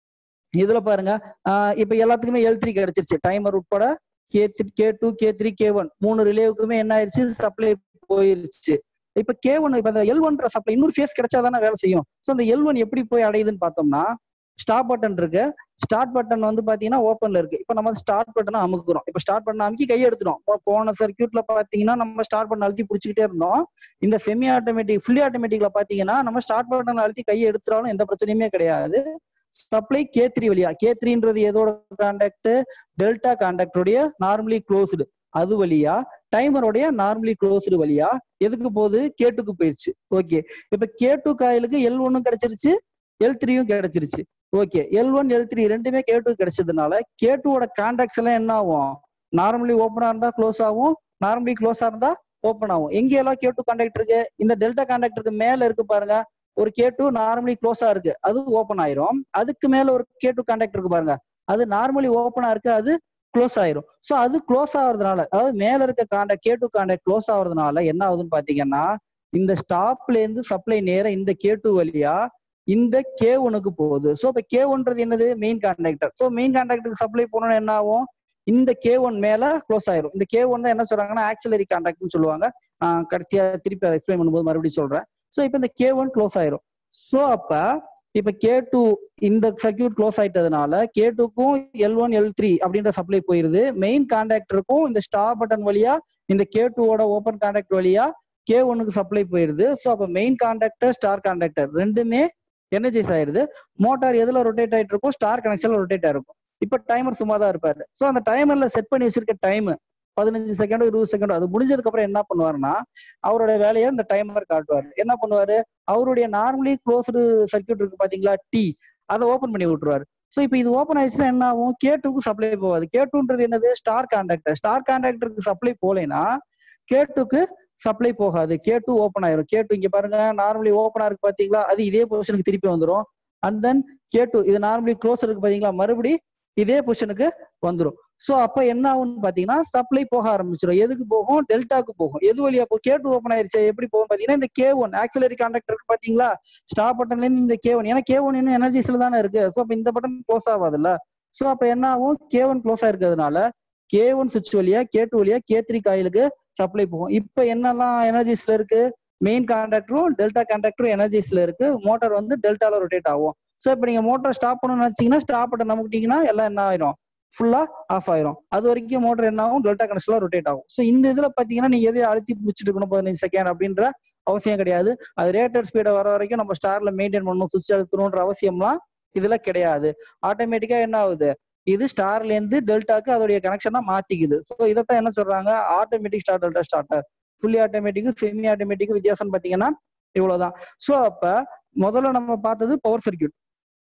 இதுல பாருங்க ஆஹ் இப்ப எல்லாத்துக்குமே எல் த்ரீ கிடைச்சிருச்சு டைமர் உட்பட K three K two K three K one மூணு ரிலேவுக்குமே என்ன ஆயிடுச்சு சப்ளை போயிருச்சு இப்ப கே ஒன் இப்ப இந்த எல் ஒன்ற சப்ளை இன்னொரு ஃபேஸ் கிடைச்சாதானே வேலை செய்யும் ஸோ இந்த எல் ஒன் எப்படி போய் அடையுதுன்னு பார்த்தோம்னா ஸ்டாப் பட்டன் இருக்கு ஸ்டார்ட் பட்டன் வந்து பாத்தீங்கன்னா ஓப்பன்ல இருக்கு இப்ப நம்ம ஸ்டார்ட் பட்டனை அமுக்குறோம் இப்ப ஸ்டார்ட் பட்டன் அமுக்கி கை எடுத்துட்டோம் போ- போன சர்க்கியூட்ல பாத்தீங்கன்னா நம்ம ஸ்டார்ட் பட்டன் அழுத்தி பிடிச்சிக்கிட்டே இருந்தோம் இந்த செமி ஆட்டோமேட்டிக் ஃபுல்லி ஆட்டோமேட்டிக்ல பாத்தீங்கன்னா நம்ம ஸ்டார்ட் பட்டன் அழுத்தி கையை எடுத்துட்டாலும் எந்த பிரச்சனையுமே கிடையாது சப்ளை கே த்ரீ வழியா கே த்ரீன்றது எதோட கான்டாக்ட் டெல்டா கான்டாக்டருடைய நார்மலி க்ளோஸ்டு அது வழியா டைமருடைய நார்மலி க்ளோஸ்டு வழியா எதுக்கு போகுது கே டூக்கு போயிருச்சு ஓகே இப்ப கே டூ காயிலுக்கு எல் ஒன்னும் கிடைச்சிருச்சு எல் த்ரீயும் கிடைச்சிருச்சு okay L one L three ரெண்டுமே கே டூ கிடைச்சதுனால கே டூவோட கான்டாக்ட்ஸ் எல்லாம் என்ன ஆகும் நார்மலி ஓப்பனா இருந்தா க்ளோஸ் ஆகும் நார்மலி க்ளோஸா இருந்தா ஓப்பன் ஆகும் எங்க எல்லாம் கே டூ கான்டாக்ட் இருக்கு இந்த டெல்டா கான்டாக்டருக்கு மேல இருக்கு பாருங்க ஒரு கே டூ நார்மலி க்ளோஸா இருக்கு அது ஓப்பன் ஆயிரும் அதுக்கு மேல ஒரு கே டூ கான்டாக்ட் இருக்கு பாருங்க அது நார்மலி ஓப்பனா இருக்கு அது க்ளோஸ் ஆயிரும் சோ அது க்ளோஸ் ஆகுறதுனால அதாவது மேல இருக்க contact K two contact close ஆகுறதுனால என்ன ஆகுதுன்னு பாத்தீங்கன்னா இந்த ஸ்டாப்ல இருந்து சப்ளை நேரா இந்த கே டூ வழியா இந்த கே ஒனுக்கு போகுது ஸோ இப்போ கே ஒன்றது என்னது மெயின் கான்டாக்டர் ஸோ மெயின் கான்டாக்டருக்கு சப்ளை போனோம்னா என்ன ஆகும் இந்த கே ஒன் மேல க்ளோஸ் ஆயிரும் இந்த கே ஒன் தான் என்ன சொல்றாங்கன்னா ஆக்சிலரி கான்டாக்ட்னு சொல்லுவாங்க நான் கடைசியா திருப்பி அதை எக்ஸ்பிளைன் பண்ணும்போது மறுபடியும் சொல்றேன் ஸோ இப்போ இந்த கே ஒன் க்ளோஸ் ஆயிரும் ஸோ அப்ப இப்ப கே டூ இந்த சர்க்கியூட் க்ளோஸ் ஆயிட்டதுனால கே டூக்கும் எல் ஒன் எல் த்ரீ அப்படின்ற சப்ளை போயிருது மெயின் கான்டாக்டருக்கும் இந்த ஸ்டார் பட்டன் வழியா இந்த கே டூவோட ஓப்பன் கான்டாக்ட் வழியா கே ஒன்னுக்கு சப்ளை போயிருது ஸோ அப்ப மெயின் கான்டாக்டர் ஸ்டார் கான்டாக்டர் ரெண்டுமே எனர்ஜைஸ் ஆயிருது மோட்டார் எதுல ரொட்டேட் ஆயிட்டு இருக்கும் ஸ்டார் கனெக்ஷன்ல ரொட்டேட் ஆயிருக்கும் இப்ப டைமர் சும்மா தான் இருப்பாரு ஸோ அந்த டைமர்ல செட் பண்ணி வச்சிருக்க டைம் பதினஞ்சு செகண்டோ இருபது செகண்டோ அது முடிஞ்சதுக்கு அப்புறம் என்ன பண்ணுவாருன்னா அவரோட வேலையை இந்த டைமர் காட்டுவாரு என்ன பண்ணுவாரு அவருடைய நார்மலி க்ளோஸ்டு சர்க்கியூட் இருக்கு பாத்தீங்களா டி அதை ஓபன் பண்ணி விட்டுருவாரு ஸோ இப்போ இது ஓப்பன் ஆயிடுச்சுன்னா என்ன ஆகும் கே டூக்கு சப்ளை போகாது கே டூன்றது என்னது ஸ்டார் கான்டாக்டர் ஸ்டார் கான்டாக்டருக்கு சப்ளை போகலைன்னா கே டூக்கு சப்ளை போகாது கே டூ ஓப்பன் ஆயிரும் கே டூ இங்க பாருங்க நார்மலி ஓப்பனா இருக்கு பாத்தீங்களா அது இதே பொசிஷனுக்கு திருப்பி வந்துரும் அண்ட் தென் கே டூ இது நார்மலி க்ளோஸ் இருக்கு பாத்தீங்களா மறுபடி இதே பொசிஷனுக்கு வந்துரும் சோ அப்ப என்ன ஆகும்னு பாத்தீங்கன்னா சப்ளை போக ஆரம்பிச்சிடும் எதுக்கு போகும் டெல்டாக்கு போகும் எது வழியா போ கே டூ ஓப்பன் ஆயிருச்சு எப்படி போகும் பாத்தீங்கன்னா இந்த கே ஒன் ஆக்சிலரி கான்டாக்டர் இருக்கு பாத்தீங்களா ஸ்டார் பட்டன்ல இருந்து இந்த கே ஒன் ஏன்னா கே ஒன் இன்னும் எனர்ஜிஸ்ல தானே இருக்கு ஸோ அப்ப இந்த பட்டன் க்ளோஸ் ஆகாதுல்ல சோ அப்ப என்ன ஆகும் கே ஒன் க்ளோஸ் ஆயிருக்கிறதுனால கே ஒன் சுவிட்ச் வழியா கே டூ வழியா கே த்ரீ காயிலுக்கு சப்ளை போகும் இப்ப என்னெல்லாம் எனர்ஜிஸ்ல இருக்கு மெயின் கான்டாக்டரும் டெல்டா கான்டாக்டரும் எனர்ஜிஸ்ல இருக்கு மோட்டார் வந்து டெல்டால ரொட்டேட் ஆகும் ஸோ இப்போ நீங்க மோட்டார் ஸ்டாப் பண்ணணும்னு நினைச்சீங்கன்னா ஸ்டாப் பட்டன் நமக்கிட்டீங்கன்னா எல்லாம் என்ன ஆயிரும் ஃபுல்லா ஆஃப் ஆயிரும் அது வரைக்கும் மோட்டர் என்ன ஆகும் டெல்டா கனெக்ஷன்ல ரொட்டேட் ஆகும் ஸோ இந்த இதுல பாத்தீங்கன்னா நீங்க எதையும் அழுத்தி பிடிச்சிட்டு இருக்கணும் பதினஞ்சு செகண்ட் அப்படின்ற அவசியம் கிடையாது அது ரேட்டட் ஸ்பீடை வர வரைக்கும் நம்ம ஸ்டார்ல மெயின்டைன் பண்ணணும் சுவிட்ச் அழுத்தணுன்ற அவசியம்லாம் இதுல கிடையாது ஆட்டோமேட்டிக்கா என்ன ஆகுது இது ஸ்டார்ல இருந்து டெல்டாக்கு அதோடைய கனெக்ஷனா மாத்திக்குது ஸோ இதைத்தான் என்ன சொல்றாங்க automatic star delta starter fully automatic semi automatic வித்தியாசம் பாத்தீங்கன்னா இவ்வளவுதான் ஸோ அப்ப முதல்ல நம்ம பார்த்தது பவர் சர்க்கியூட்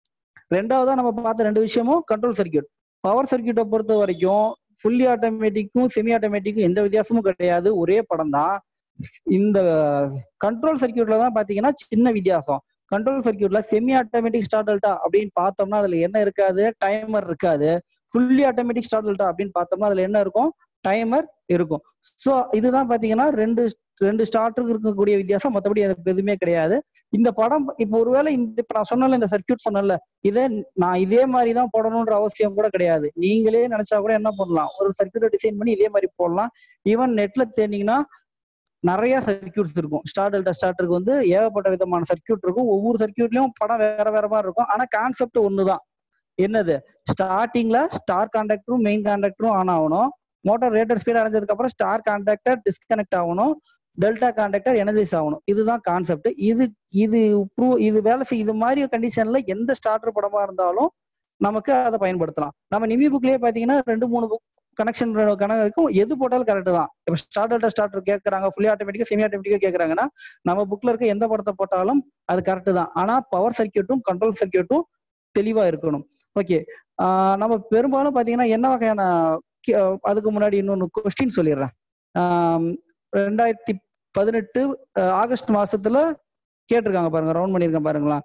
ரெண்டாவதா நம்ம பார்த்த ரெண்டு விஷயமும் கண்ட்ரோல் சர்க்கியூட் பவர் சர்க்கியூட்டை பொறுத்த வரைக்கும் ஃபுல்லி ஆட்டோமேட்டிக்கும் செமி ஆட்டோமேட்டிக்கும் எந்த வித்தியாசமும் கிடையாது ஒரே படம் தான் இந்த கண்ட்ரோல் சர்க்கியூட்ல தான் பாத்தீங்கன்னா சின்ன வித்தியாசம் கண்ட்ரோல் சர்க்கியூட்ல செமி ஆட்டோமேட்டிக் ஸ்டார்ட் டெல்டா அப்படின்னு பார்த்தோம்னா அதுல என்ன இருக்காது டைமர் இருக்காது ஃபுல்லி ஆட்டோமேட்டிக் ஸ்டார்ட் டெல்டா அப்படின்னு பார்த்தோம்னா அதுல என்ன இருக்கும் டைமர் இருக்கும் ஸோ இதுதான் பாத்தீங்கன்னா ரெண்டு ரெண்டு ஸ்டார்டருக்கு இருக்கக்கூடிய வித்தியாசம் மற்றபடி அதுக்கு எதுவுமே கிடையாது இந்த படம் இப்போ ஒருவேளை இந்த இப்ப நான் சொன்னல இந்த சர்க்கியூட் சொன்னல இதை நான் இதே மாதிரி தான் போடணுன்ற அவசியம் கூட கிடையாது நீங்களே நினைச்சா கூட என்ன பண்ணலாம் ஒரு சர்க்கியூட்டை டிசைன் பண்ணி இதே மாதிரி போடலாம் ஈவன் நெட்ல தேடிங்கன்னா நிறைய சர்க்கியூட்ஸ் இருக்கும் ஸ்டார் டெல்டா ஸ்டார்டருக்கு வந்து ஏகப்பட்ட விதமான சர்க்கியூட் இருக்கும் ஒவ்வொரு சர்க்கியூட்லயும் படம் வேற வேற மாதிரி இருக்கும் ஆனா கான்செப்ட் ஒண்ணுதான் என்னது ஸ்டார்டிங்ல ஸ்டார் கான்டாக்டரும் மெயின் கான்டாக்டரும் ஆன் ஆகணும் மோட்டார் ரேட்டர் ஸ்பீட் அடைஞ்சதுக்கு அப்புறம் ஸ்டார் கான்டாக்டர் டிஸ்கனெக்ட் ஆகணும் டெல்டா கான்டாக்டர் எனர்ஜைஸ் ஆகணும் இதுதான் கான்செப்ட் இது இது ப்ரூவ் இது வேலை செய் இது மாதிரி கண்டிஷன்ல எந்த ஸ்டார்டர் படமா இருந்தாலும் நமக்கு அதை பயன்படுத்தலாம் நம்ம நிமி புக்லயே பாத்தீங்கன்னா ரெண்டு மூணு புக் கனெக்ஷன் கணக்கும் எது போட்டாலும் கரெக்ட் தான் இப்போ ஸ்டார்ட் டெல்டா ஸ்டார்டர் கேட்கறாங்க ஃபுல்லி ஆட்டோமேட்டிக்கா செமி ஆட்டோமேட்டிக்கா கேட்கறாங்கன்னா நம்ம புக்ல இருக்க எந்த படத்தை போட்டாலும் அது கரெக்ட் தான் ஆனா பவர் சர்க்கியூட்டும் கண்ட்ரோல் சர்க்கியூட்டும் தெளிவா இருக்கணும் ஓகே நம்ம பெரும்பாலும் பாத்தீங்கன்னா என்ன வகையான கே- அதுக்கு முன்னாடி இன்னொன்னு கொஸ்டின் சொல்லிடுறேன் ஆம், ரெண்டாயிரத்தி பதினெட்டு அஹ், ஆகஸ்ட் மாசத்துல கேட்டிருக்காங்க பாருங்க ரவுண்ட் பண்ணியிருக்கேன் பாருங்களா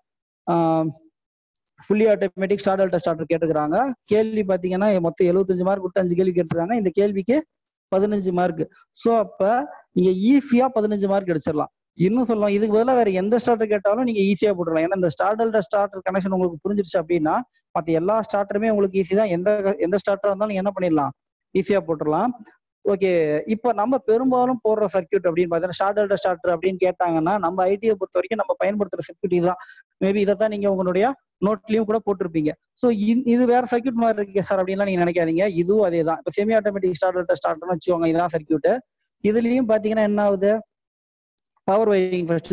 fully automatic start delta starter கேட்டிருக்காங்க கேள்வி பாத்தீங்கன்னா மொத்தம் எழுபத்தஞ்சு மார்க் கொடுத்து அஞ்சு கேள்வி கேட்டிருக்காங்க இந்த கேள்விக்கு பதினஞ்சு மார்க் ஸோ அப்ப நீங்க ஈஸியா பதினஞ்சு மார்க் அடிச்சிடலாம் இன்னும் சொல்லலாம் இதுக்கு பதிலாக வேற எந்த ஸ்டார்டர் கேட்டாலும் நீங்க ஈஸியா போட்டுடலாம் ஏன்னா இந்த ஸ்டார் டெல்டா ஸ்டார்டர் கனெக்ஷன் உங்களுக்கு புரிஞ்சிருச்சு அப்படின்னா மற்ற எல்லா ஸ்டார்டருமே உங்களுக்கு ஈஸி தான் எந்த எந்த ஸ்டார்டரா இருந்தாலும் நீங்க என்ன பண்ணிடலாம் ஈஸியா போட்டுடலாம் ஓகே இப்போ நம்ம பெரும்பாலும் போடுற சர்க்கியூட் அப்படின்னு பார்த்தீங்கன்னா ஷார்ட் டெல்டா ஸ்டார்டர் அப்படின்னு கேட்டாங்கன்னா நம்ம ஐடியை பொறுத்த வரைக்கும் நம்ம பயன்படுத்துற சர்க்கியூட் இதுதான் மேபி இதை தான் நீங்க உங்களுடைய நோட்லயும் கூட போட்டிருப்பீங்க ஸோ இது வேற சர்க்கியூட் மாதிரி இருக்கு சார் அப்படின்லாம் நீங்க நினைக்காதீங்க இதுவும் அதே தான் இப்போ செமி ஆட்டோமேட்டிக் ஸ்டார்ட் டெல்டா ஸ்டார்டர்னு வச்சுக்கோங்க இதுதான் சர்க்கியூட் இதுலயும் பாத்தீங்கன்னா என்ன ஆகுது power wiring first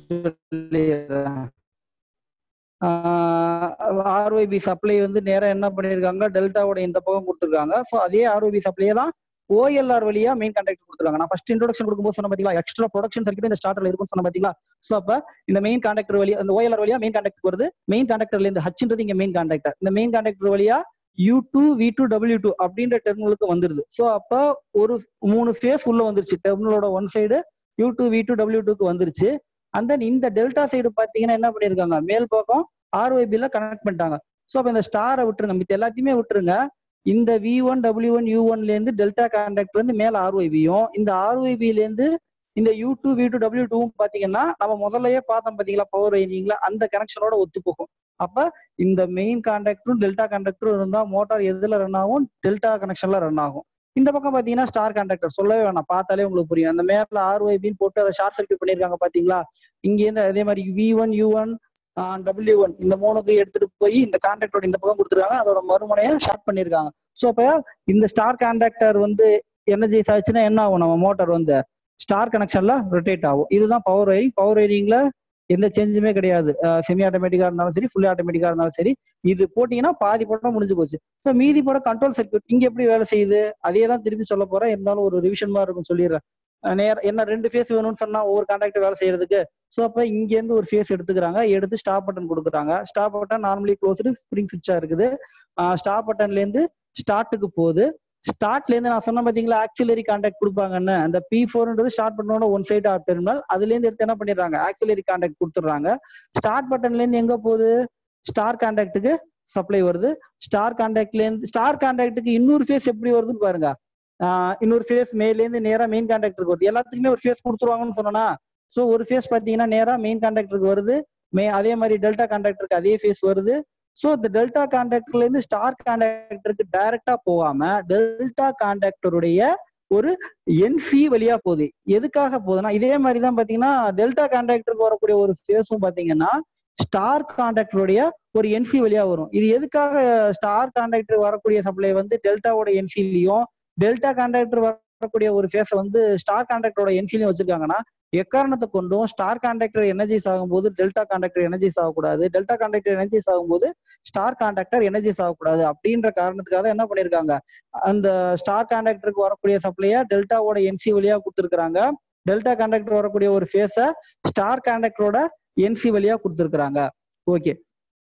RYB supply வந்து நேரா என்ன பண்ணிருக்காங்க டெல்டாவோட இந்த பக்கம் கொடுத்துருக்காங்க ஸோ அதே ஆர்ஒய்பி சப்ளையே தான் ஓஎல்ஆர் வழியா மெயின் கான்டாக்ட் கொடுத்துருக்காங்க நான் ஃபர்ஸ்ட் இன்ட்ரோடக்ஷன் கொடுக்கும்போது சொன்ன பாத்தீங்களா எக்ஸ்ட்ரா ப்ரொடக்ஷன் சர்க்கியூட் இந்த ஸ்டார்டர்ல இருக்கும்னு சொன்ன பாத்தீங்களா ஸோ அப்ப இந்த மெயின் கான்டாக்டர் வழியா அந்த ஓஎல்ஆர் வழியா மெயின் கான்டாக்ட் வருது மெயின் கான்டாக்டர்ல இருந்து ஹச்ன்றது இங்க மெயின் கான்டாக்டர் இந்த மெயின் கான்டாக்டர் வழியா U two V two W two அப்படின்ற டெர்மினலுக்கு வந்துருது ஸோ அப்ப ஒரு மூணு ஃபேஸ் உள்ள வந்துருச்சு டெர்மினலோட one side U two V two W டூக்கு வந்துருச்சு அண்ட் தென் இந்த டெல்டா சைடு பாத்தீங்கன்னா என்ன பண்ணிருக்காங்க மேல் பக்கம் ஆர்ஒய்பில கனெக்ட் பண்ணிட்டாங்க ஸோ அப்ப இந்த ஸ்டாரை விட்டுருங்க மித்த எல்லாத்தையுமே விட்டுருங்க இந்த V one W one U ஒன்ல இருந்து டெல்டா கான்டாக்ட்ல இருந்து மேல ஆர்ஒய்பியும் இந்த ஆர்ஒய்பில இருந்து இந்த U two V two W டூவும் பாத்தீங்கன்னா நம்ம முதல்லயே பார்த்தோம் பாத்தீங்களா பவர் வைரிங்ல அந்த கனெக்ஷனோட ஒத்து போகும் அப்ப இந்த மெயின் கான்டாக்டரும் டெல்டா கான்டாக்டரும் இருந்தா மோட்டார் எதுல ரன் ஆகும் டெல்டா கனெக்ஷன்ல ரன் ஆகும் இந்த பக்கம் பாத்தீங்கன்னா ஸ்டார் கான்டாக்டர் சொல்லவே வேணாம் பார்த்தாலே உங்களுக்கு புரியும் அந்த மேல ஆர்ஒய்பின்னு போட்டு அதை ஷார்ட் சர்க்யூட் பண்ணிருக்காங்க பாத்தீங்களா இங்க இருந்து அதே மாதிரி V one U one W one இந்த மூணுக்கு எடுத்துட்டு போய் இந்த கான்டாக்டோட இந்த பக்கம் கொடுத்துருக்காங்க அதோட மறுமுனையை ஷார்ட் பண்ணிருக்காங்க ஸோ அப்ப இந்த ஸ்டார் கான்டாக்டர் வந்து எனர்ஜைஸ் ஆச்சுன்னா என்ன ஆகும் நம்ம மோட்டார் வந்து ஸ்டார் கனெக்ஷன்ல ரொட்டேட் ஆகும் இதுதான் பவர் வைரிங் பவர் வைரிங்ல எந்த சேஞ்சுமே கிடையாது செமி ஆட்டோமேட்டிக்கா இருந்தாலும் சரி ஃபுல்லி ஆட்டோமேட்டிக்கா இருந்தாலும் சரி இது போட்டீங்கன்னா பாதி படம் முடிஞ்சு போச்சு ஸோ மீதி படம் கண்ட்ரோல் சர்க்யூட் இங்க எப்படி வேலை செய்யுது அதே தான் திருப்பி சொல்ல போறேன் இருந்தாலும் ஒரு ரிவிஷன் மாதிரி இருக்கும் சொல்லிடுறேன் அஹ் நேர என்ன ரெண்டு ஃபேஸ் வேணும்னு சொன்னா ஒவ்வொரு கான்டாக்ட் வேலை செய்யறதுக்கு ஸோ அப்ப இங்க இருந்து ஒரு ஃபேஸ் எடுத்துக்கிறாங்க எடுத்து ஸ்டாப் பட்டன் கொடுக்குறாங்க stop button normally closed spring சுவிட்சா இருக்குது ஸ்டாப் பட்டன்ல இருந்து ஸ்டார்ட்டுக்கு போகுது ஸ்டார்ட்ல இருந்து நான் சொன்ன பாத்தீங்களா ஆக்சிலரி கான்டாக்ட் கொடுப்பாங்கன்னு அந்த பி ஃபோர்ன்றது ஸ்டார்ட் பண்ணோட ஒன் சைடு ஆஃப் டெர்மினல் அதுல இருந்து எடுத்து என்ன பண்ணிடுறாங்க ஆக்சிலரி கான்டாக்ட் கொடுத்துட்றாங்க ஸ்டார்ட் பட்டன்ல இருந்து எங்க போகுது ஸ்டார் கான்டாக்டுக்கு சப்ளை வருது ஸ்டார் கான்டாக்ட்ல இருந்து ஸ்டார் கான்டாக்டுக்கு இன்னொரு ஃபேஸ் எப்படி வருதுன்னு பாருங்க ஆஹ் இன்னொரு ஃபேஸ் மேல இருந்து நேரா மெயின் கான்டாக்டருக்கு வருது எல்லாத்துக்குமே ஒரு ஃபேஸ் கொடுத்துருவாங்கன்னு சொன்னா ஸோ ஒரு ஃபேஸ் பாத்தீங்கன்னா நேரா மெயின் கான்டாக்டருக்கு வருது மே அதே மாதிரி டெல்டா கான்டாக்டருக்கு அதே ஃபேஸ் வருது ஸோ இந்த டெல்டா கான்டாக்டர்ல இருந்து ஸ்டார் கான்டாக்டருக்கு டைரக்டா போகாம டெல்டா கான்டாக்டருடைய ஒரு என்சி வழியா போகுது எதுக்காக போகுதுன்னா இதே மாதிரி தான் பாத்தீங்கன்னா டெல்டா கான்டாக்டருக்கு வரக்கூடிய ஒரு ஃபேஸும் பாத்தீங்கன்னா ஸ்டார் கான்டாக்டருடைய ஒரு என்சி வழியா வரும் இது எதுக்காக ஸ்டார் கான்டாக்டர் வரக்கூடிய சப்ளை வந்து டெல்டாவோட என்சிலையும் டெல்டா கான்டாக்டர் வரக்கூடிய ஒரு ஃபேஸை வந்து ஸ்டார் கான்டாக்டரோட என்சிலையும் வச்சிருக்காங்கன்னா எக்காரணத்தை கொண்டும் ஸ்டார் கான்டாக்டர் எனர்ஜைஸ் ஆகும்போது டெல்டா கான்டாக்டர் எனர்ஜைஸ் ஆகக்கூடாது டெல்டா கான்டாக்டர் எனர்ஜைஸ் ஆகும்போது ஸ்டார் கான்டாக்டர் எனர்ஜைஸ் ஆகக்கூடாது அப்படின்ற காரணத்துக்காக என்ன பண்ணிருக்காங்க அந்த ஸ்டார் கான்டாக்டருக்கு வரக்கூடிய சப்ளைய டெல்டாவோட என்சி வழியா கொடுத்துருக்காங்க டெல்டா கான்டாக்டர் வரக்கூடிய ஒரு ஃபேஸ ஸ்டார் கான்டாக்டரோட என்சி வழியா கொடுத்துருக்காங்க ஓகே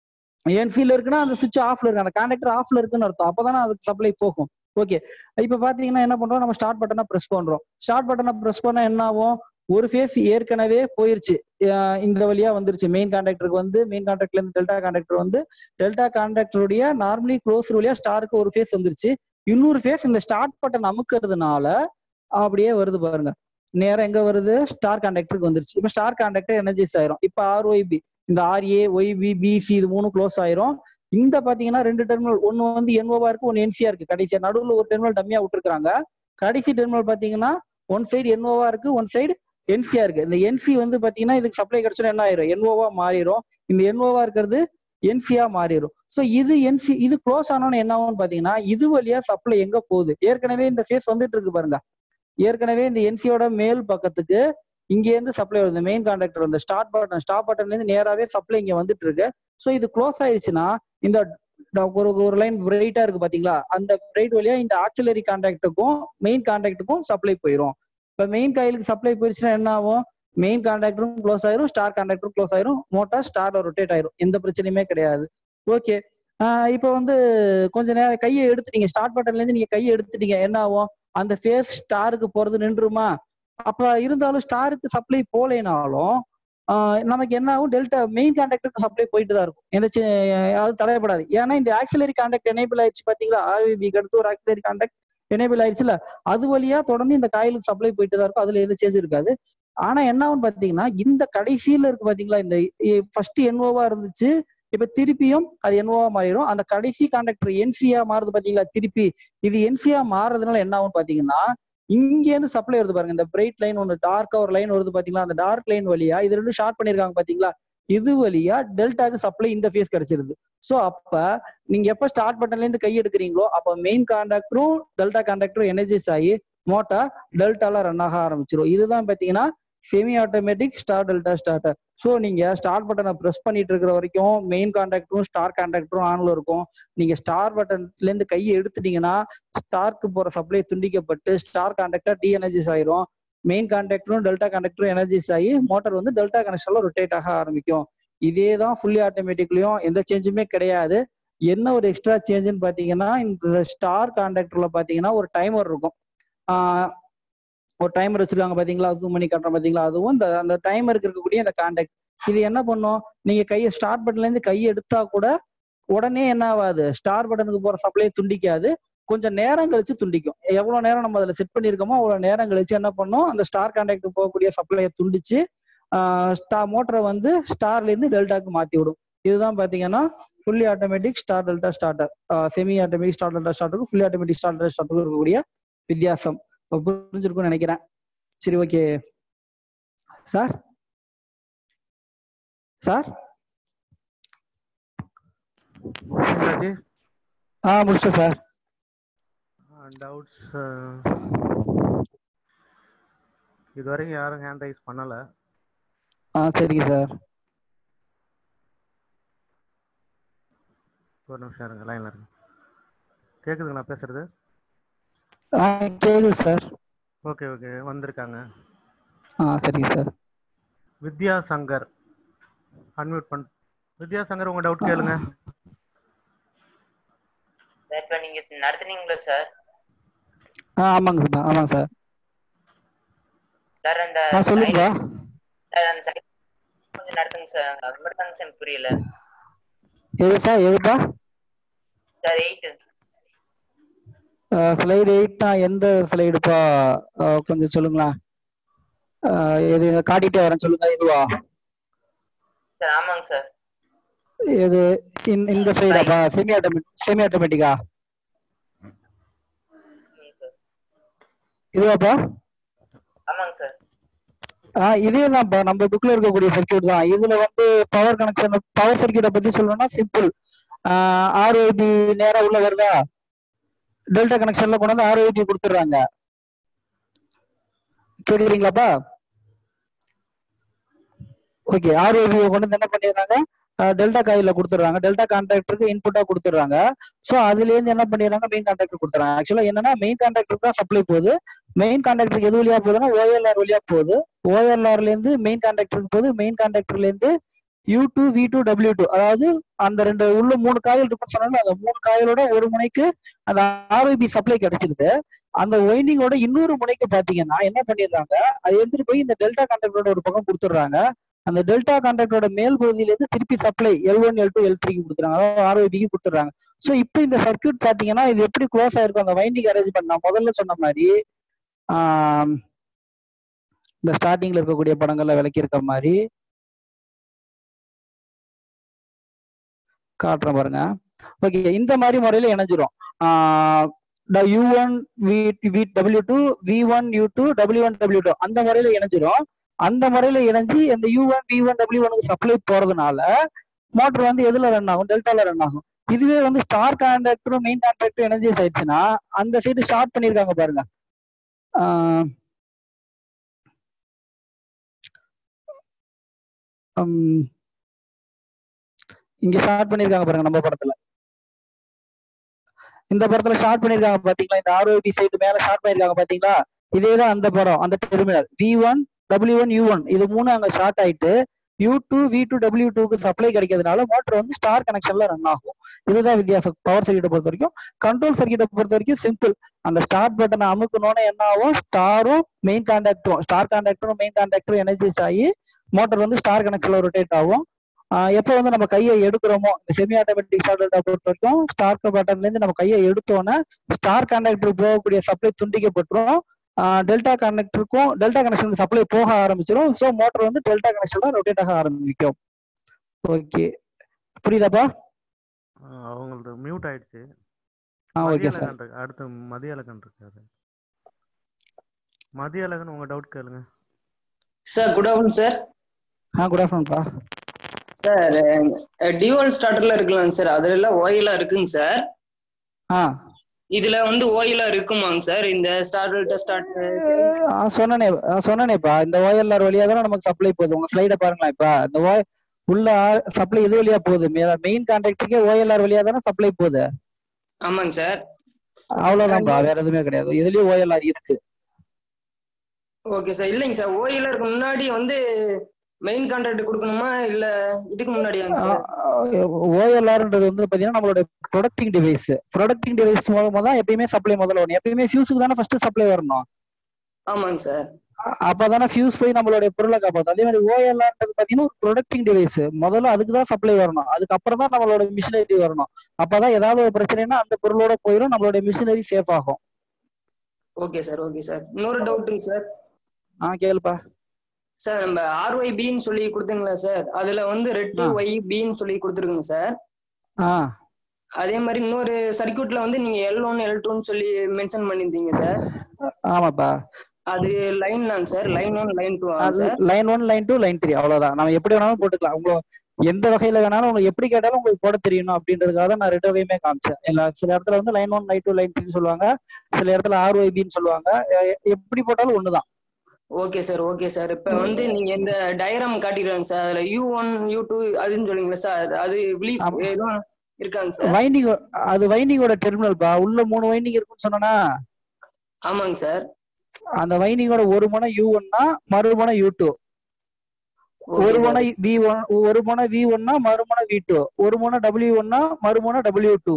என்சில இருக்குன்னா அந்த சுவிட்ச் ஆஃப்ல இருக்கு அந்த கான்டாக்டர் ஆஃப்ல இருக்குன்னு அர்த்தம் அப்பதானே அதுக்கு சப்ளை போகும் ஓகே இப்ப பாத்தீங்கன்னா என்ன பண்றோம் நம்ம ஸ்டார்ட் பட்டனை பிரஸ் பண்றோம் ஸ்டார்ட் பட்டனை பிரஸ் பண்ணா என்ன ஆகும் ஒரு ஃபேஸ் ஏற்கனவே போயிருச்சு அஹ் இந்த வழியா வந்துருச்சு மெயின் கான்டாக்டருக்கு வந்து மெயின் கான்டாக்ட்ல இருந்து டெல்டா கான்டாக்டர் வந்து டெல்டா கான்டாக்டருடைய நார்மலி க்ளோஸ் வழியா ஸ்டாருக்கு ஒரு ஃபேஸ் வந்துருச்சு இன்னொரு ஃபேஸ் இந்த ஸ்டார்ட் பட்டன் அமுக்கிறதுனால அப்படியே வருது பாருங்க நேரம் எங்க வருது ஸ்டார் கான்டாக்டருக்கு வந்துருச்சு இப்ப ஸ்டார் கான்டாக்டர் எனர்ஜைஸ் ஆயிரும் இப்ப ஆர்ஒய்பி இந்த ஆர்ஏ ஒய்பி பிசி இது மூணு க்ளோஸ் ஆயிரும் இந்த பாத்தீங்கன்னா ரெண்டு டெர்மினல் ஒன்னு வந்து என்ஓவா இருக்கு ஒன்னு என்சியா இருக்கு கடைசியா நடுவுல ஒரு டெர்மினல் டம்மியா விட்டுருக்காங்க கடைசி டெர்மினல் பாத்தீங்கன்னா ஒன் சைடு என்ஓவா இருக்கு ஒன் சைடு என்சியா இருக்கு இந்த என்சி வந்து பாத்தீங்கன்னா இதுக்கு சப்ளை கிடைச்சா என்ன ஆயிரும் என்ஓவா மாறிடும் இந்த என்ஓவா இருக்கிறது என்சியா மாறிடும் ஸோ இது என்சி இது க்ளோஸ் ஆனோன்னு என்ன ஆகும்னு பாத்தீங்கன்னா இது வழியா சப்ளை எங்க போகுது ஏற்கனவே இந்த ஃபேஸ் வந்துட்டு இருக்கு பாருங்க ஏற்கனவே இந்த என்சியோட மேல் பக்கத்துக்கு இங்க இருந்து சப்ளை வருது மெயின் கான்டாக்டர் வந்து ஸ்டார்ட் பட்டன் ஸ்டாப் பட்டன்ல இருந்து நேராவே சப்ளை இங்க வந்துட்டு இருக்கு ஸோ இது க்ளோஸ் ஆயிடுச்சுன்னா இந்த ட- ஒரு ஒரு லைன் பிரைட்டா இருக்கு பாத்தீங்களா அந்த பிரைட் வழியா இந்த ஆக்சிலரி கான்டாக்டுக்கும் மெயின் கான்டாக்டுக்கும் சப்ளை போயிடும் இப்ப மெயின் காயிலுக்கு சப்ளை போயிருச்சுன்னா என்ன ஆகும் மெயின் கான்டாக்டரும் க்ளோஸ் ஆயிரும் ஸ்டார் கான்டாக்டரும் க்ளோஸ் ஆயிரும் மோட்டார் ஸ்டார்ல ரொட்டேட் ஆயிரும் எந்த பிரச்சனையுமே கிடையாது ஓகே இப்போ வந்து கொஞ்ச நேரம் கையை எடுத்துட்டீங்க ஸ்டார்ட் பட்டன்ல இருந்து நீங்க கையை எடுத்துட்டீங்க என்ன ஆகும் அந்த ஃபேஸ் ஸ்டாருக்கு போறது நின்றுமா அப்ப இருந்தாலும் ஸ்டாருக்கு சப்ளை போலேனாலும் ஆஹ் நமக்கு என்ன ஆகும் டெல்டா மெயின் கான்டாக்டருக்கு சப்ளை போயிட்டு தான் இருக்கும் எந்த சி- அது தடையப்படாது ஏன்னா இந்த ஆக்சிலரி கான்டாக்ட் எனேபிள் ஆயிடுச்சு பாத்தீங்களா ஆர்விபிக்கு அடுத்து ஒரு ஆக்சிலரி கான்டாக்ட் எனேபிள் ஆயிடுச்சுல அது வழியா தொடர்ந்து இந்த காயிலுக்கு சப்ளை போயிட்டு தான் இருக்கும் அதுல எந்த சேஞ்ச் இருக்காது ஆனா என்ன ஆகும் பாத்தீங்கன்னா இந்த கடைசியில இருக்கு பாத்தீங்களா இந்த ஃபர்ஸ்ட் என்ஓவா இருந்துச்சு இப்ப திருப்பியும் அது என்ஓவா மாறிடும் அந்த கடைசி கான்டாக்டர் என்சியா மாறுது பாத்தீங்களா திருப்பி இது என்சியா மாறுறதுனால என்ன ஆகும் பாத்தீங்கன்னா இங்க இருந்து சப்ளை வருது பாருங்க இந்த பிரைட் லைன் ஒன்று டார்க்கா ஒரு லைன் வருது பாத்தீங்களா அந்த டார்க் லைன் வழியா இது ரெண்டும் ஷார்ட் பண்ணிருக்காங்க பாத்தீங்களா இது வழியா டெல்டாக்கு சப்ளை இந்த ஃபேஸ் கிடைச்சிருது சோ அப்ப நீங்க எப்ப ஸ்டார்ட் பட்டன்ல இருந்து கை எடுக்கிறீங்களோ அப்ப மெயின் கான்டாக்டரும் டெல்டா கான்டாக்டரும் எனர்ஜைஸ் ஆகி மோட்டார் டெல்டால ரன் ஆக ஆரம்பிச்சிடும் இதுதான் பாத்தீங்கன்னா semi automatic star delta starter so நீங்க ஸ்டார்ட் பட்டனை ப்ரெஸ் பண்ணிட்டு இருக்கிற வரைக்கும் மெயின் கான்டாக்டரும் ஸ்டார் கான்டாக்டரும் ஆன்ல இருக்கும் நீங்க ஸ்டார் பட்டன்ல இருந்து கையை எடுத்துட்டீங்கன்னா ஸ்டார்க்கு போற சப்ளை துண்டிக்கப்பட்டு ஸ்டார் கான்டாக்டர் டி எனர்ஜிஸ் ஆயிரும் மெயின் கான்டாக்டரும் டெல்டா கான்டாக்டரும் எனர்ஜிஸ் ஆகி மோட்டார் வந்து டெல்டா கனெக்ஷன்ல ரொட்டேட் ஆக ஆரம்பிக்கும் இதே தான் ஃபுல்லி ஆட்டோமேட்டிக்லயும் எந்த சேஞ்சுமே கிடையாது என்ன ஒரு எக்ஸ்ட்ரா சேஞ்சுன்னு பாத்தீங்கன்னா இந்த ஸ்டார் கான்டாக்டர்ல பாத்தீங்கன்னா ஒரு டைமர் இருக்கும் ஆஹ் ஒரு டைமர் வச்சிருக்காங்க பாத்தீங்களா ஜூம் பண்ணி காட்டுறோம் பாத்தீங்களா அதுவும் இந்த அந்த டைமருக்கு இருக்கக்கூடிய அந்த கான்டாக்ட் இது என்ன பண்ணும் நீங்க கையை ஸ்டார்ட் பட்டன்ல இருந்து கையை எடுத்தா கூட உடனே என்ன ஆகாது ஸ்டார் பட்டனுக்கு போற சப்ளை துண்டிக்காது கொஞ்சம் நேரம் கழிச்சு துண்டிக்கும் எவ்வளவு நேரம் நம்ம அதுல செட் பண்ணிருக்கோமோ அவ்வளவு நேரம் கழிச்சு என்ன பண்ணும் அந்த ஸ்டார் கான்டாக்ட் போகக்கூடிய சப்ளையை துண்டிச்சு ஸ்டார் மோட்டரை வந்து ஸ்டார்ல இருந்து டெல்டாக்கு மாத்தி விடும் இதுதான் பாத்தீங்கன்னா fully automatic star delta starter semi automatic star delta ஸ்டார்டருக்கு ஃபுல்லி ஆட்டோமேட்டிக் ஸ்டார் டெல்டா ஸ்டார்டருக்கு இருக்கக்கூடிய வித்தியாசம் இப்ப புரிஞ்சிருக்கும்னு நினைக்கிறேன் சரி ஓகே சார் சார் ராஜி ஆ முடிச்சிட்டேன் சார் டவுட்ஸ் இது வரைக்கும் யாரும் ஹேண்ட் ரைஸ் பண்ணல ஆ சரிங்க சார் ஒரு நிமிஷம் இருங்க லைன்ல இருங்க கேக்குதுங்களா பேசுறது ஆ கேக்குது சார் ஓகே ஓகே வந்திருக்காங்க ஆ சரிங்க சார் வித்யா சங்கர் அன்மியூட் பண் வித்யா சங்கர் உங்க டவுட் கேளுங்க சார் இப்போ நீங்க நடத்துனீங்களா சார் ஆ ஆமாங்க சார் ஆமாங்க சார் சார் அந்த ஆ சொல்லுங்கப்பா சார் அந்த side கொஞ்சம் நடத்துங்க சார் அது மட்டும் தாங்க சார் எனக்கு புரியல எது சார் எதுப்பா சார் எயிட் ஸ்லைடு எயிட்னா எந்த ஸ்லைடுப்பா கொஞ்சம் சொல்லுங்களேன் ஆ, எது காட்டிட்டே வரேன் சொல்லுங்க இதுவா சார் ஆமாங்க சார் எது இந்த- இந்த சைடாப்பா செமி ஆட்டோமேட்டிக் செமி ஆட்டோமேட்டிக்கா இதுவாப்பா ஆமாங்க சார் ஆ இதே தான்ப்பா நம்ம புக்ல இருக்கக்கூடிய சர்க்கியூட் தான் இதுல வந்து பவர் கனெக்ஷன் பவர் சர்க்கியூட்டை பத்தி சொல்லணும்னா சிம்பிள் ஆர்ஓபி நேரா உள்ள வருதா டெல்டா கனெக்ஷன்ல கொண்டு வந்து ஆர்ஓபி கொடுத்துட்றாங்க கேக்குறீங்களாப்பா ஓகே ஆர்ஓபி கொண்டு வந்து என்ன பண்ணிடுறாங்க டெல்டா காயில கொடுத்துட்றாங்க டெல்டா கான்ட்ராக்டருக்கு இன்புட்டா கொடுத்துட்றாங்க ஸோ அதுல இருந்து என்ன பண்ணிடுறாங்க மெயின் கான்ட்ராக்டர் கொடுத்துறாங்க ஆக்சுவலா என்னன்னா மெயின் கான்ட்ராக்டருக்கு தான் சப்ளை போகுது மெயின் கான்ட்ராக்டருக்கு எது வழியா போகுதுன்னா ஓஎல்ஆர் வழியா போகுது ஓஎல்ஆர்ல இருந்து மெயின் கான்ட்ராக்டருக்கு போகுது மெயின் கான்ட்ராக்டர்ல இருந்து U two V two W two அதாவது அந்த ரெண்டு உள்ள மூணு காயில் இருக்குன்னு சொன்னாலும் அந்த மூணு காயிலோட ஒரு முனைக்கு அந்த ஆர்ஐபி சப்ளை கிடைச்சிருது அந்த ஒயிண்டிங்கோட இன்னொரு முனைக்கு பாத்தீங்கன்னா என்ன பண்ணிடுறாங்க அதை எடுத்துட்டு போய் இந்த டெல்டா கான்டாக்டோட ஒரு பக்கம் கொடுத்துட்றாங்க அந்த டெல்டா கான்டாக்டோட மேல் பகுதியில இருந்து திருப்பி supply L one L two L த்ரீக்கு கொடுத்துறாங்க அதாவது ஆர்ஓபிக்கு கொடுத்துறாங்க ஸோ இப்போ இந்த சர்க்யூட் பாத்தீங்கன்னா இது எப்படி க்ளோஸ் ஆயிருக்கும் அந்த வைண்டிங் அரேஞ்ச்மெண்ட் நான் முதல்ல சொன்ன மாதிரி ஆம், இந்த ஸ்டார்டிங்ல இருக்கக்கூடிய படங்கள்ல விளக்கி இருக்க மாதிரி காட்டுறேன் பாருங்க ஓகே இந்த மாதிரி முறையில இணைஞ்சிரும் U one V V W two V one U two W one W two அந்த முறையில இணைஞ்சிரும் அந்த முறையில இணைஞ்சு இந்த U one V one W ஒனுக்கு சப்ளை போறதுனால மோட்டர் வந்து எதுல ரன் ஆகும் டெல்டால ரன் ஆகும் இதுவே வந்து ஸ்டார் கான்டாக்டரும் மெயின் கான்டாக்டரும் எனர்ஜைஸ் ஆயிடுச்சுன்னா அந்த சைடு ஷார்ட் பண்ணிருக்காங்க பாருங்க ஆஹ் உம் இங்க ஷார்ட் பண்ணிருக்காங்க பாருங்க நம்ம படத்துல இந்த படத்துல ஷார்ட் பண்ணிருக்காங்க பாத்தீங்களா இந்த ஆர்ஓபி சைடு மேல ஷார்ட் பண்ணிருக்காங்க பாத்தீங்களா இதேதான் அந்த படம் அந்த terminal V one W one U one இது மூணு அங்க ஷார்ட் ஆயிட்டு U two V two W டூக்கு சப்ளை கிடைக்கிறதுனால மோட்டர் வந்து ஸ்டார் கனெக்ஷன்ல ரன் ஆகும் இதுதான் வித்தியாசம் பவர் சர்க்கியூட்டை பொறுத்த வரைக்கும் கண்ட்ரோல் சர்க்கியூட்டை பொறுத்த வரைக்கும் சிம்பிள் அந்த ஸ்டார்ட் பட்டனை அமுக்கணும்னு என்ன ஆகும் ஸ்டாரும் மெயின் கான்டாக்டரும் ஸ்டார் கான்டாக்டரும் மெயின் கான்டாக்டரும் எனர்ஜைஸ் ஆகி மோட்டர் வந்து ஸ்டார் கனெக்ஷன்ல ரொட்டேட் ஆகும் ஆஹ் எப்போ வந்து நம்ம கையை எடுக்கிறோமோ இந்த செமி ஆட்டோமேட்டிக் ஸ்டார்டர்டா பொறுத்த வரைக்கும் ஸ்டார்ட் பட்டன்ல இருந்து நம்ம கையை எடுத்தோன்னே ஸ்டார் கான்டாக்டர் போகக்கூடிய சப்ளை துண்டிக்கப்பட்டுரும் டெல்டா கனெக்டருக்கும் டெல்டா கனெக்ஷனுக்கு சப்ளை போக ஆரம்பிச்சிடும் ஸோ மோட்டர் வந்து டெல்டா கனெக்ஷன்ல ரொட்டேட் ஆக ஆரம்பிக்கும் ஓகே புரியுதாப்பா ஆஹ் அவங்களது மியூட் ஆயிடுச்சு ஆ ஓகே சார் மதியழகன் இருக்கு அடுத்து மதியழகன் இருக்காரு மதியழகன் உங்க டவுட் கேளுங்க சார் குட் ஆஃப்டர்நூன் சார் ஆ குட் ஆஃப்டர்நூன்ப்பா சார் டியூவல் ஸ்டார்டர்ல இருக்குலாங்க சார் அதுல எல்லாம் ஓயிலா இருக்குங்க சார் ஆ இதுல வந்து ஓயிலா இருக்குமாங்க சார் இந்த ஸ்டார்டர் ஸ்டார்ட் ஆ, சொன்னனே ஆ, சொன்னனேப்பா இந்த ஓஎல்ஆர் வழியா தானே நமக்கு சப்ளை போகுது உங்க ஸ்லைட பாருங்களேன் இப்ப இந்த ஓ உள்ள சப்ளை இது வழியா போகுது மெயின் கான்ட்ராக்டருக்கே ஓஎல்ஆர் வழியா தானே சப்ளை போகுது ஆமாங்க சார் அவ்வளவுதான்ப்பா வேற எதுவுமே கிடையாது இதுலயும் ஓஎல்ஆர் இருக்கு ஓகே சார் இல்லைங்க சார் ஓயிலருக்கு முன்னாடி வந்து மெயின் கான்ட்ராக்ட் கொடுக்கணுமா இல்ல இதுக்கு முன்னாடியாங்க சார் ஓஎல்ஆர்ன்றது வந்து பாத்தீங்கன்னா நம்மளோட ப்ரொடக்டிங் டிவைஸ் ப்ரொடக்டிங் டிவைஸ் மூலமா தான் எப்பயுமே சப்ளை முதல்ல வரும் எப்பயுமே ஃபியூஸுக்கு தானே ஃபர்ஸ்ட் சப்ளை வரணும் ஆமாங்க சார் அ- அப்பதானே ஃபியூஸ் போய் நம்மளுடைய பொருளை காப்பாத்தும் அதே மாதிரி ஓஎல்ஆர்ன்றது பாத்தீங்கன்னா ஒரு ப்ரொடக்டிங் டிவைஸ் முதல்ல அதுக்கு தான் சப்ளை வரணும் அதுக்கப்புறம் தான் நம்மளோட மிஷினரி வரணும் அப்பதான் ஏதாவது ஒரு பிரச்சனைனா அந்த பொருளோட போயிடும் நம்மளோட மிஷினரி சேஃப் ஆகும் ஓகே சார் ஓகே சார் இன்னொரு டவுட்டுங்க சார் ஆ கேளுப்பா சார் நம்ம ஆர்ஒய் பின்னு சொல்லி கொடுத்தீங்களா சார் அதுல வந்து ரெட்டு ஆ. ஒய் பின்னு சொல்லி கொடுத்துருக்குங்க சார் ஆ அதே மாதிரி இன்னொரு சர்க்யூட்ல வந்து நீங்க எல் ஒன் எல் டூன்னு சொல்லி மென்ஷன் பண்ணியிருந்தீங்க சார் ஆமாப்பா அது லைன் தாங்க sir line one line two அது sir line one line two line three அவ்வளவுதான் நம்ம எப்படி வேணாலும் போட்டுக்கலாம் உங்களுக்கு எந்த வகையில வேணாலும் உங்களுக்கு எப்படி கேட்டாலும் உங்களுக்கு போட தெரியணும் அப்படின்றதுக்காக தான் நான் ரெண்டு வகையுமே காமிச்சேன் எல்லா சில இடத்துல வந்து line one line two line த்ரீன்னு சொல்லுவாங்க சில இடத்துல ஆர்ஒய்பின்னு சொல்லுவாங்க எ- எப்படி போட்டாலும் ஒண்ணுதான் ஓகே சார் ஓகே சார் இப்ப வந்து நீங்க இந்த டயராம் காட்டிடுறாங்க சார் அதுல யூ ஒன் யூ டூ அதுன்னு சொல்லுங்களா சார் அது விழி ஆமா. எதுவும் இருக்காங்க சார் வைண்டிங் அது வைண்டிங்கோட டெர்மினல்ப்பா உள்ள மூணு வைண்டிங் இருக்குன்னு சொன்னா ஆமாங்க சார் அந்த வைண்டிங்கோட ஒரு முனை யூ ஒன்னா மறுமுனை யூ டூ ஓகே ஒரு சார் முனை வி ஒன் ஒரு முனை வி ஒன்னா மறுமுனை வி டூ ஒரு முனை டபிள்யூ ஒன்னா மறுமுனை டபிள்யூ டூ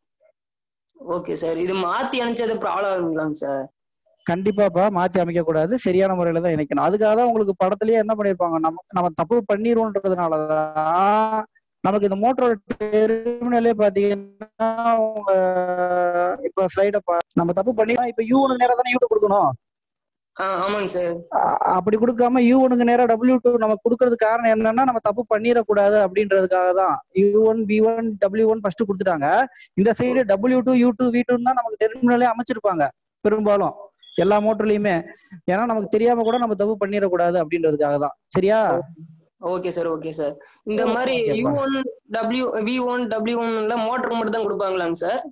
ஓகே சார் இது மாத்தி அனுப்பிச்சது ப்ராப்ளம் ஆகுங்களாங்க சார் கண்டிப்பாப்பா மாத்தி அமைக்க கூடாது சரியான முறையில தான் இணைக்கணும் அதுக்காக தான் உங்களுக்கு படத்துலயே என்ன பண்ணிருப்பாங்க நம்ம நம்ம தப்பு பண்ணிடுவோன்றதுனாலதான் நமக்கு இந்த மோட்டரோட டெர்மினலே பாத்தீங்கன்னா உங்க இப்ப ஸ்லைட நம்ம தப்பு பண்ணி இப்ப யூ ஒனுக்கு நேரா தானே யூ கொடுக்கணும் ஆ ஆமாங்க சார் அ- அப்படி கொடுக்காம யூ ஒனுக்கு நேரா டபிள்யூ டூ நம்ம கொடுக்கறது காரணம் என்னன்னா நம்ம தப்பு பண்ணிடக்கூடாது அப்படின்றதுக்காக தான் U one V one W one first கொடுத்துட்டாங்க இந்த side W two U two V டூன்னு தான் நமக்கு டெர்மினலே அமைச்சிருப்பாங்க பெரும்பாலும் எல்லா மோட்டர்லயுமே ஏன்னா நமக்கு தெரியாம கூட நம்ம தப்பு பண்ணிடக்கூடாது அப்படின்றதுக்காக தான் சரியா ஓகே சார் ஓகே சார் இந்த மாதிரி ஓகேப்பா. U one W V one W ஒன்ல மோட்டருக்கு மட்டும் தான் கொடுப்பாங்களாங்க சார்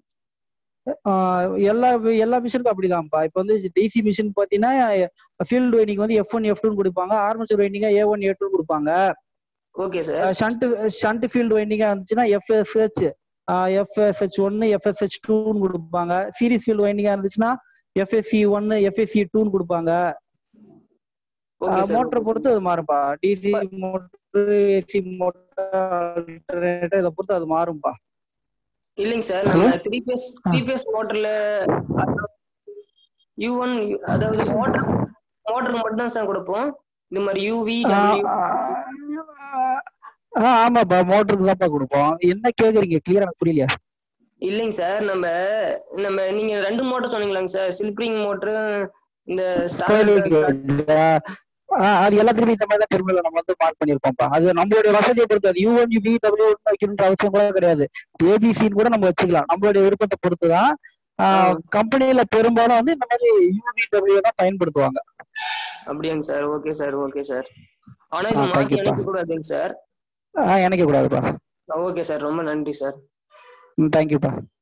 ஆஹ் எல்லா எல்லா மிஷினுக்கும் அப்படிதான்ப்பா இப்போ வந்து டிசி மிஷின் பார்த்தீங்கன்னா ஃபீல்டு வைண்டிங் வந்து எஃப் ஒன் எஃப் டூன்னு கொடுப்பாங்க ஆர்மச்சர் வைண்டிங்கா ஏ ஒன் ஏ டூ கொடுப்பாங்க okay sir shunt shunt field வைண்டிங்கா இருந்துச்சுன்னா எஃப்எஸ்ஹெச் எஃப்எஸ்ஹெச் ஒன்னு எஃப்எஸ்ஹெச் டூன்னு கொடுப்பாங்க சீரிஸ் ஃபீல்டு வைண்டிங்கா இருந்துச்சுன்னா எஃப்எஸ்சி ஒன்னு எஃப்எஸ்சி டூன்னு கொடுப்பாங்க ஓகே சார் மோட்டரை பொறுத்து அது மாறும்பா டிசி மோட்டர் ஏசி மோட்டார் இதை பொறுத்து அது மாறும்பா இல்லைங்க சார் நம்ம த்ரீ பேஸ் த்ரீ பேஸ் மோட்டர்ல யூ ஒன் அதாவது மோட்டர் மோட்டருக்கு மட்டும் தான் சார் கொடுப்போம் இது மாதிரி யூவி டபிள்யூ ஆ ஆமாப்பா மோட்டருக்கு தான்ப்பா கொடுப்போம் என்ன கேக்குறீங்க கிளியரா எனக்கு புரியலையா இல்லைங்க சார் நம்ம நம்ம நீங்க ரெண்டு மோட்டர் சொன்னீங்களாங்க சார் சில்ப்ரிங் மோட்டரு இந்த ஸ்டார் ஆ, அது எல்லாத்துக்குமே இந்த மாதிரி தான் பெருமையில நம்ம வந்து மார்க் பண்ணிருப்போம்ப்பா அது நம்மளுடைய வசதியை பொறுத்து அது U one U P W வைக்கணுன்ற அவசியம் கூட கிடையாது ஏபிசின்னு கூட நம்ம வச்சுக்கலாம் நம்மளுடைய விருப்பத்தை பொறுத்து தான் கம்பெனியில பெரும்பாலும் வந்து இந்த மாதிரி யூவி டபிள்யூ தான் பயன்படுத்துவாங்க அப்படியாங்க சார் ஓகே சார் ஓகே சார் ஆனா இது ஆ, மாத்தி thank you, அனுப்ப கூடாதுங்க சார் ஆ, நினைக்க கூடாதுப்பா ஓகே சார் ரொம்ப நன்றி சார் தேங்க்யூப்பா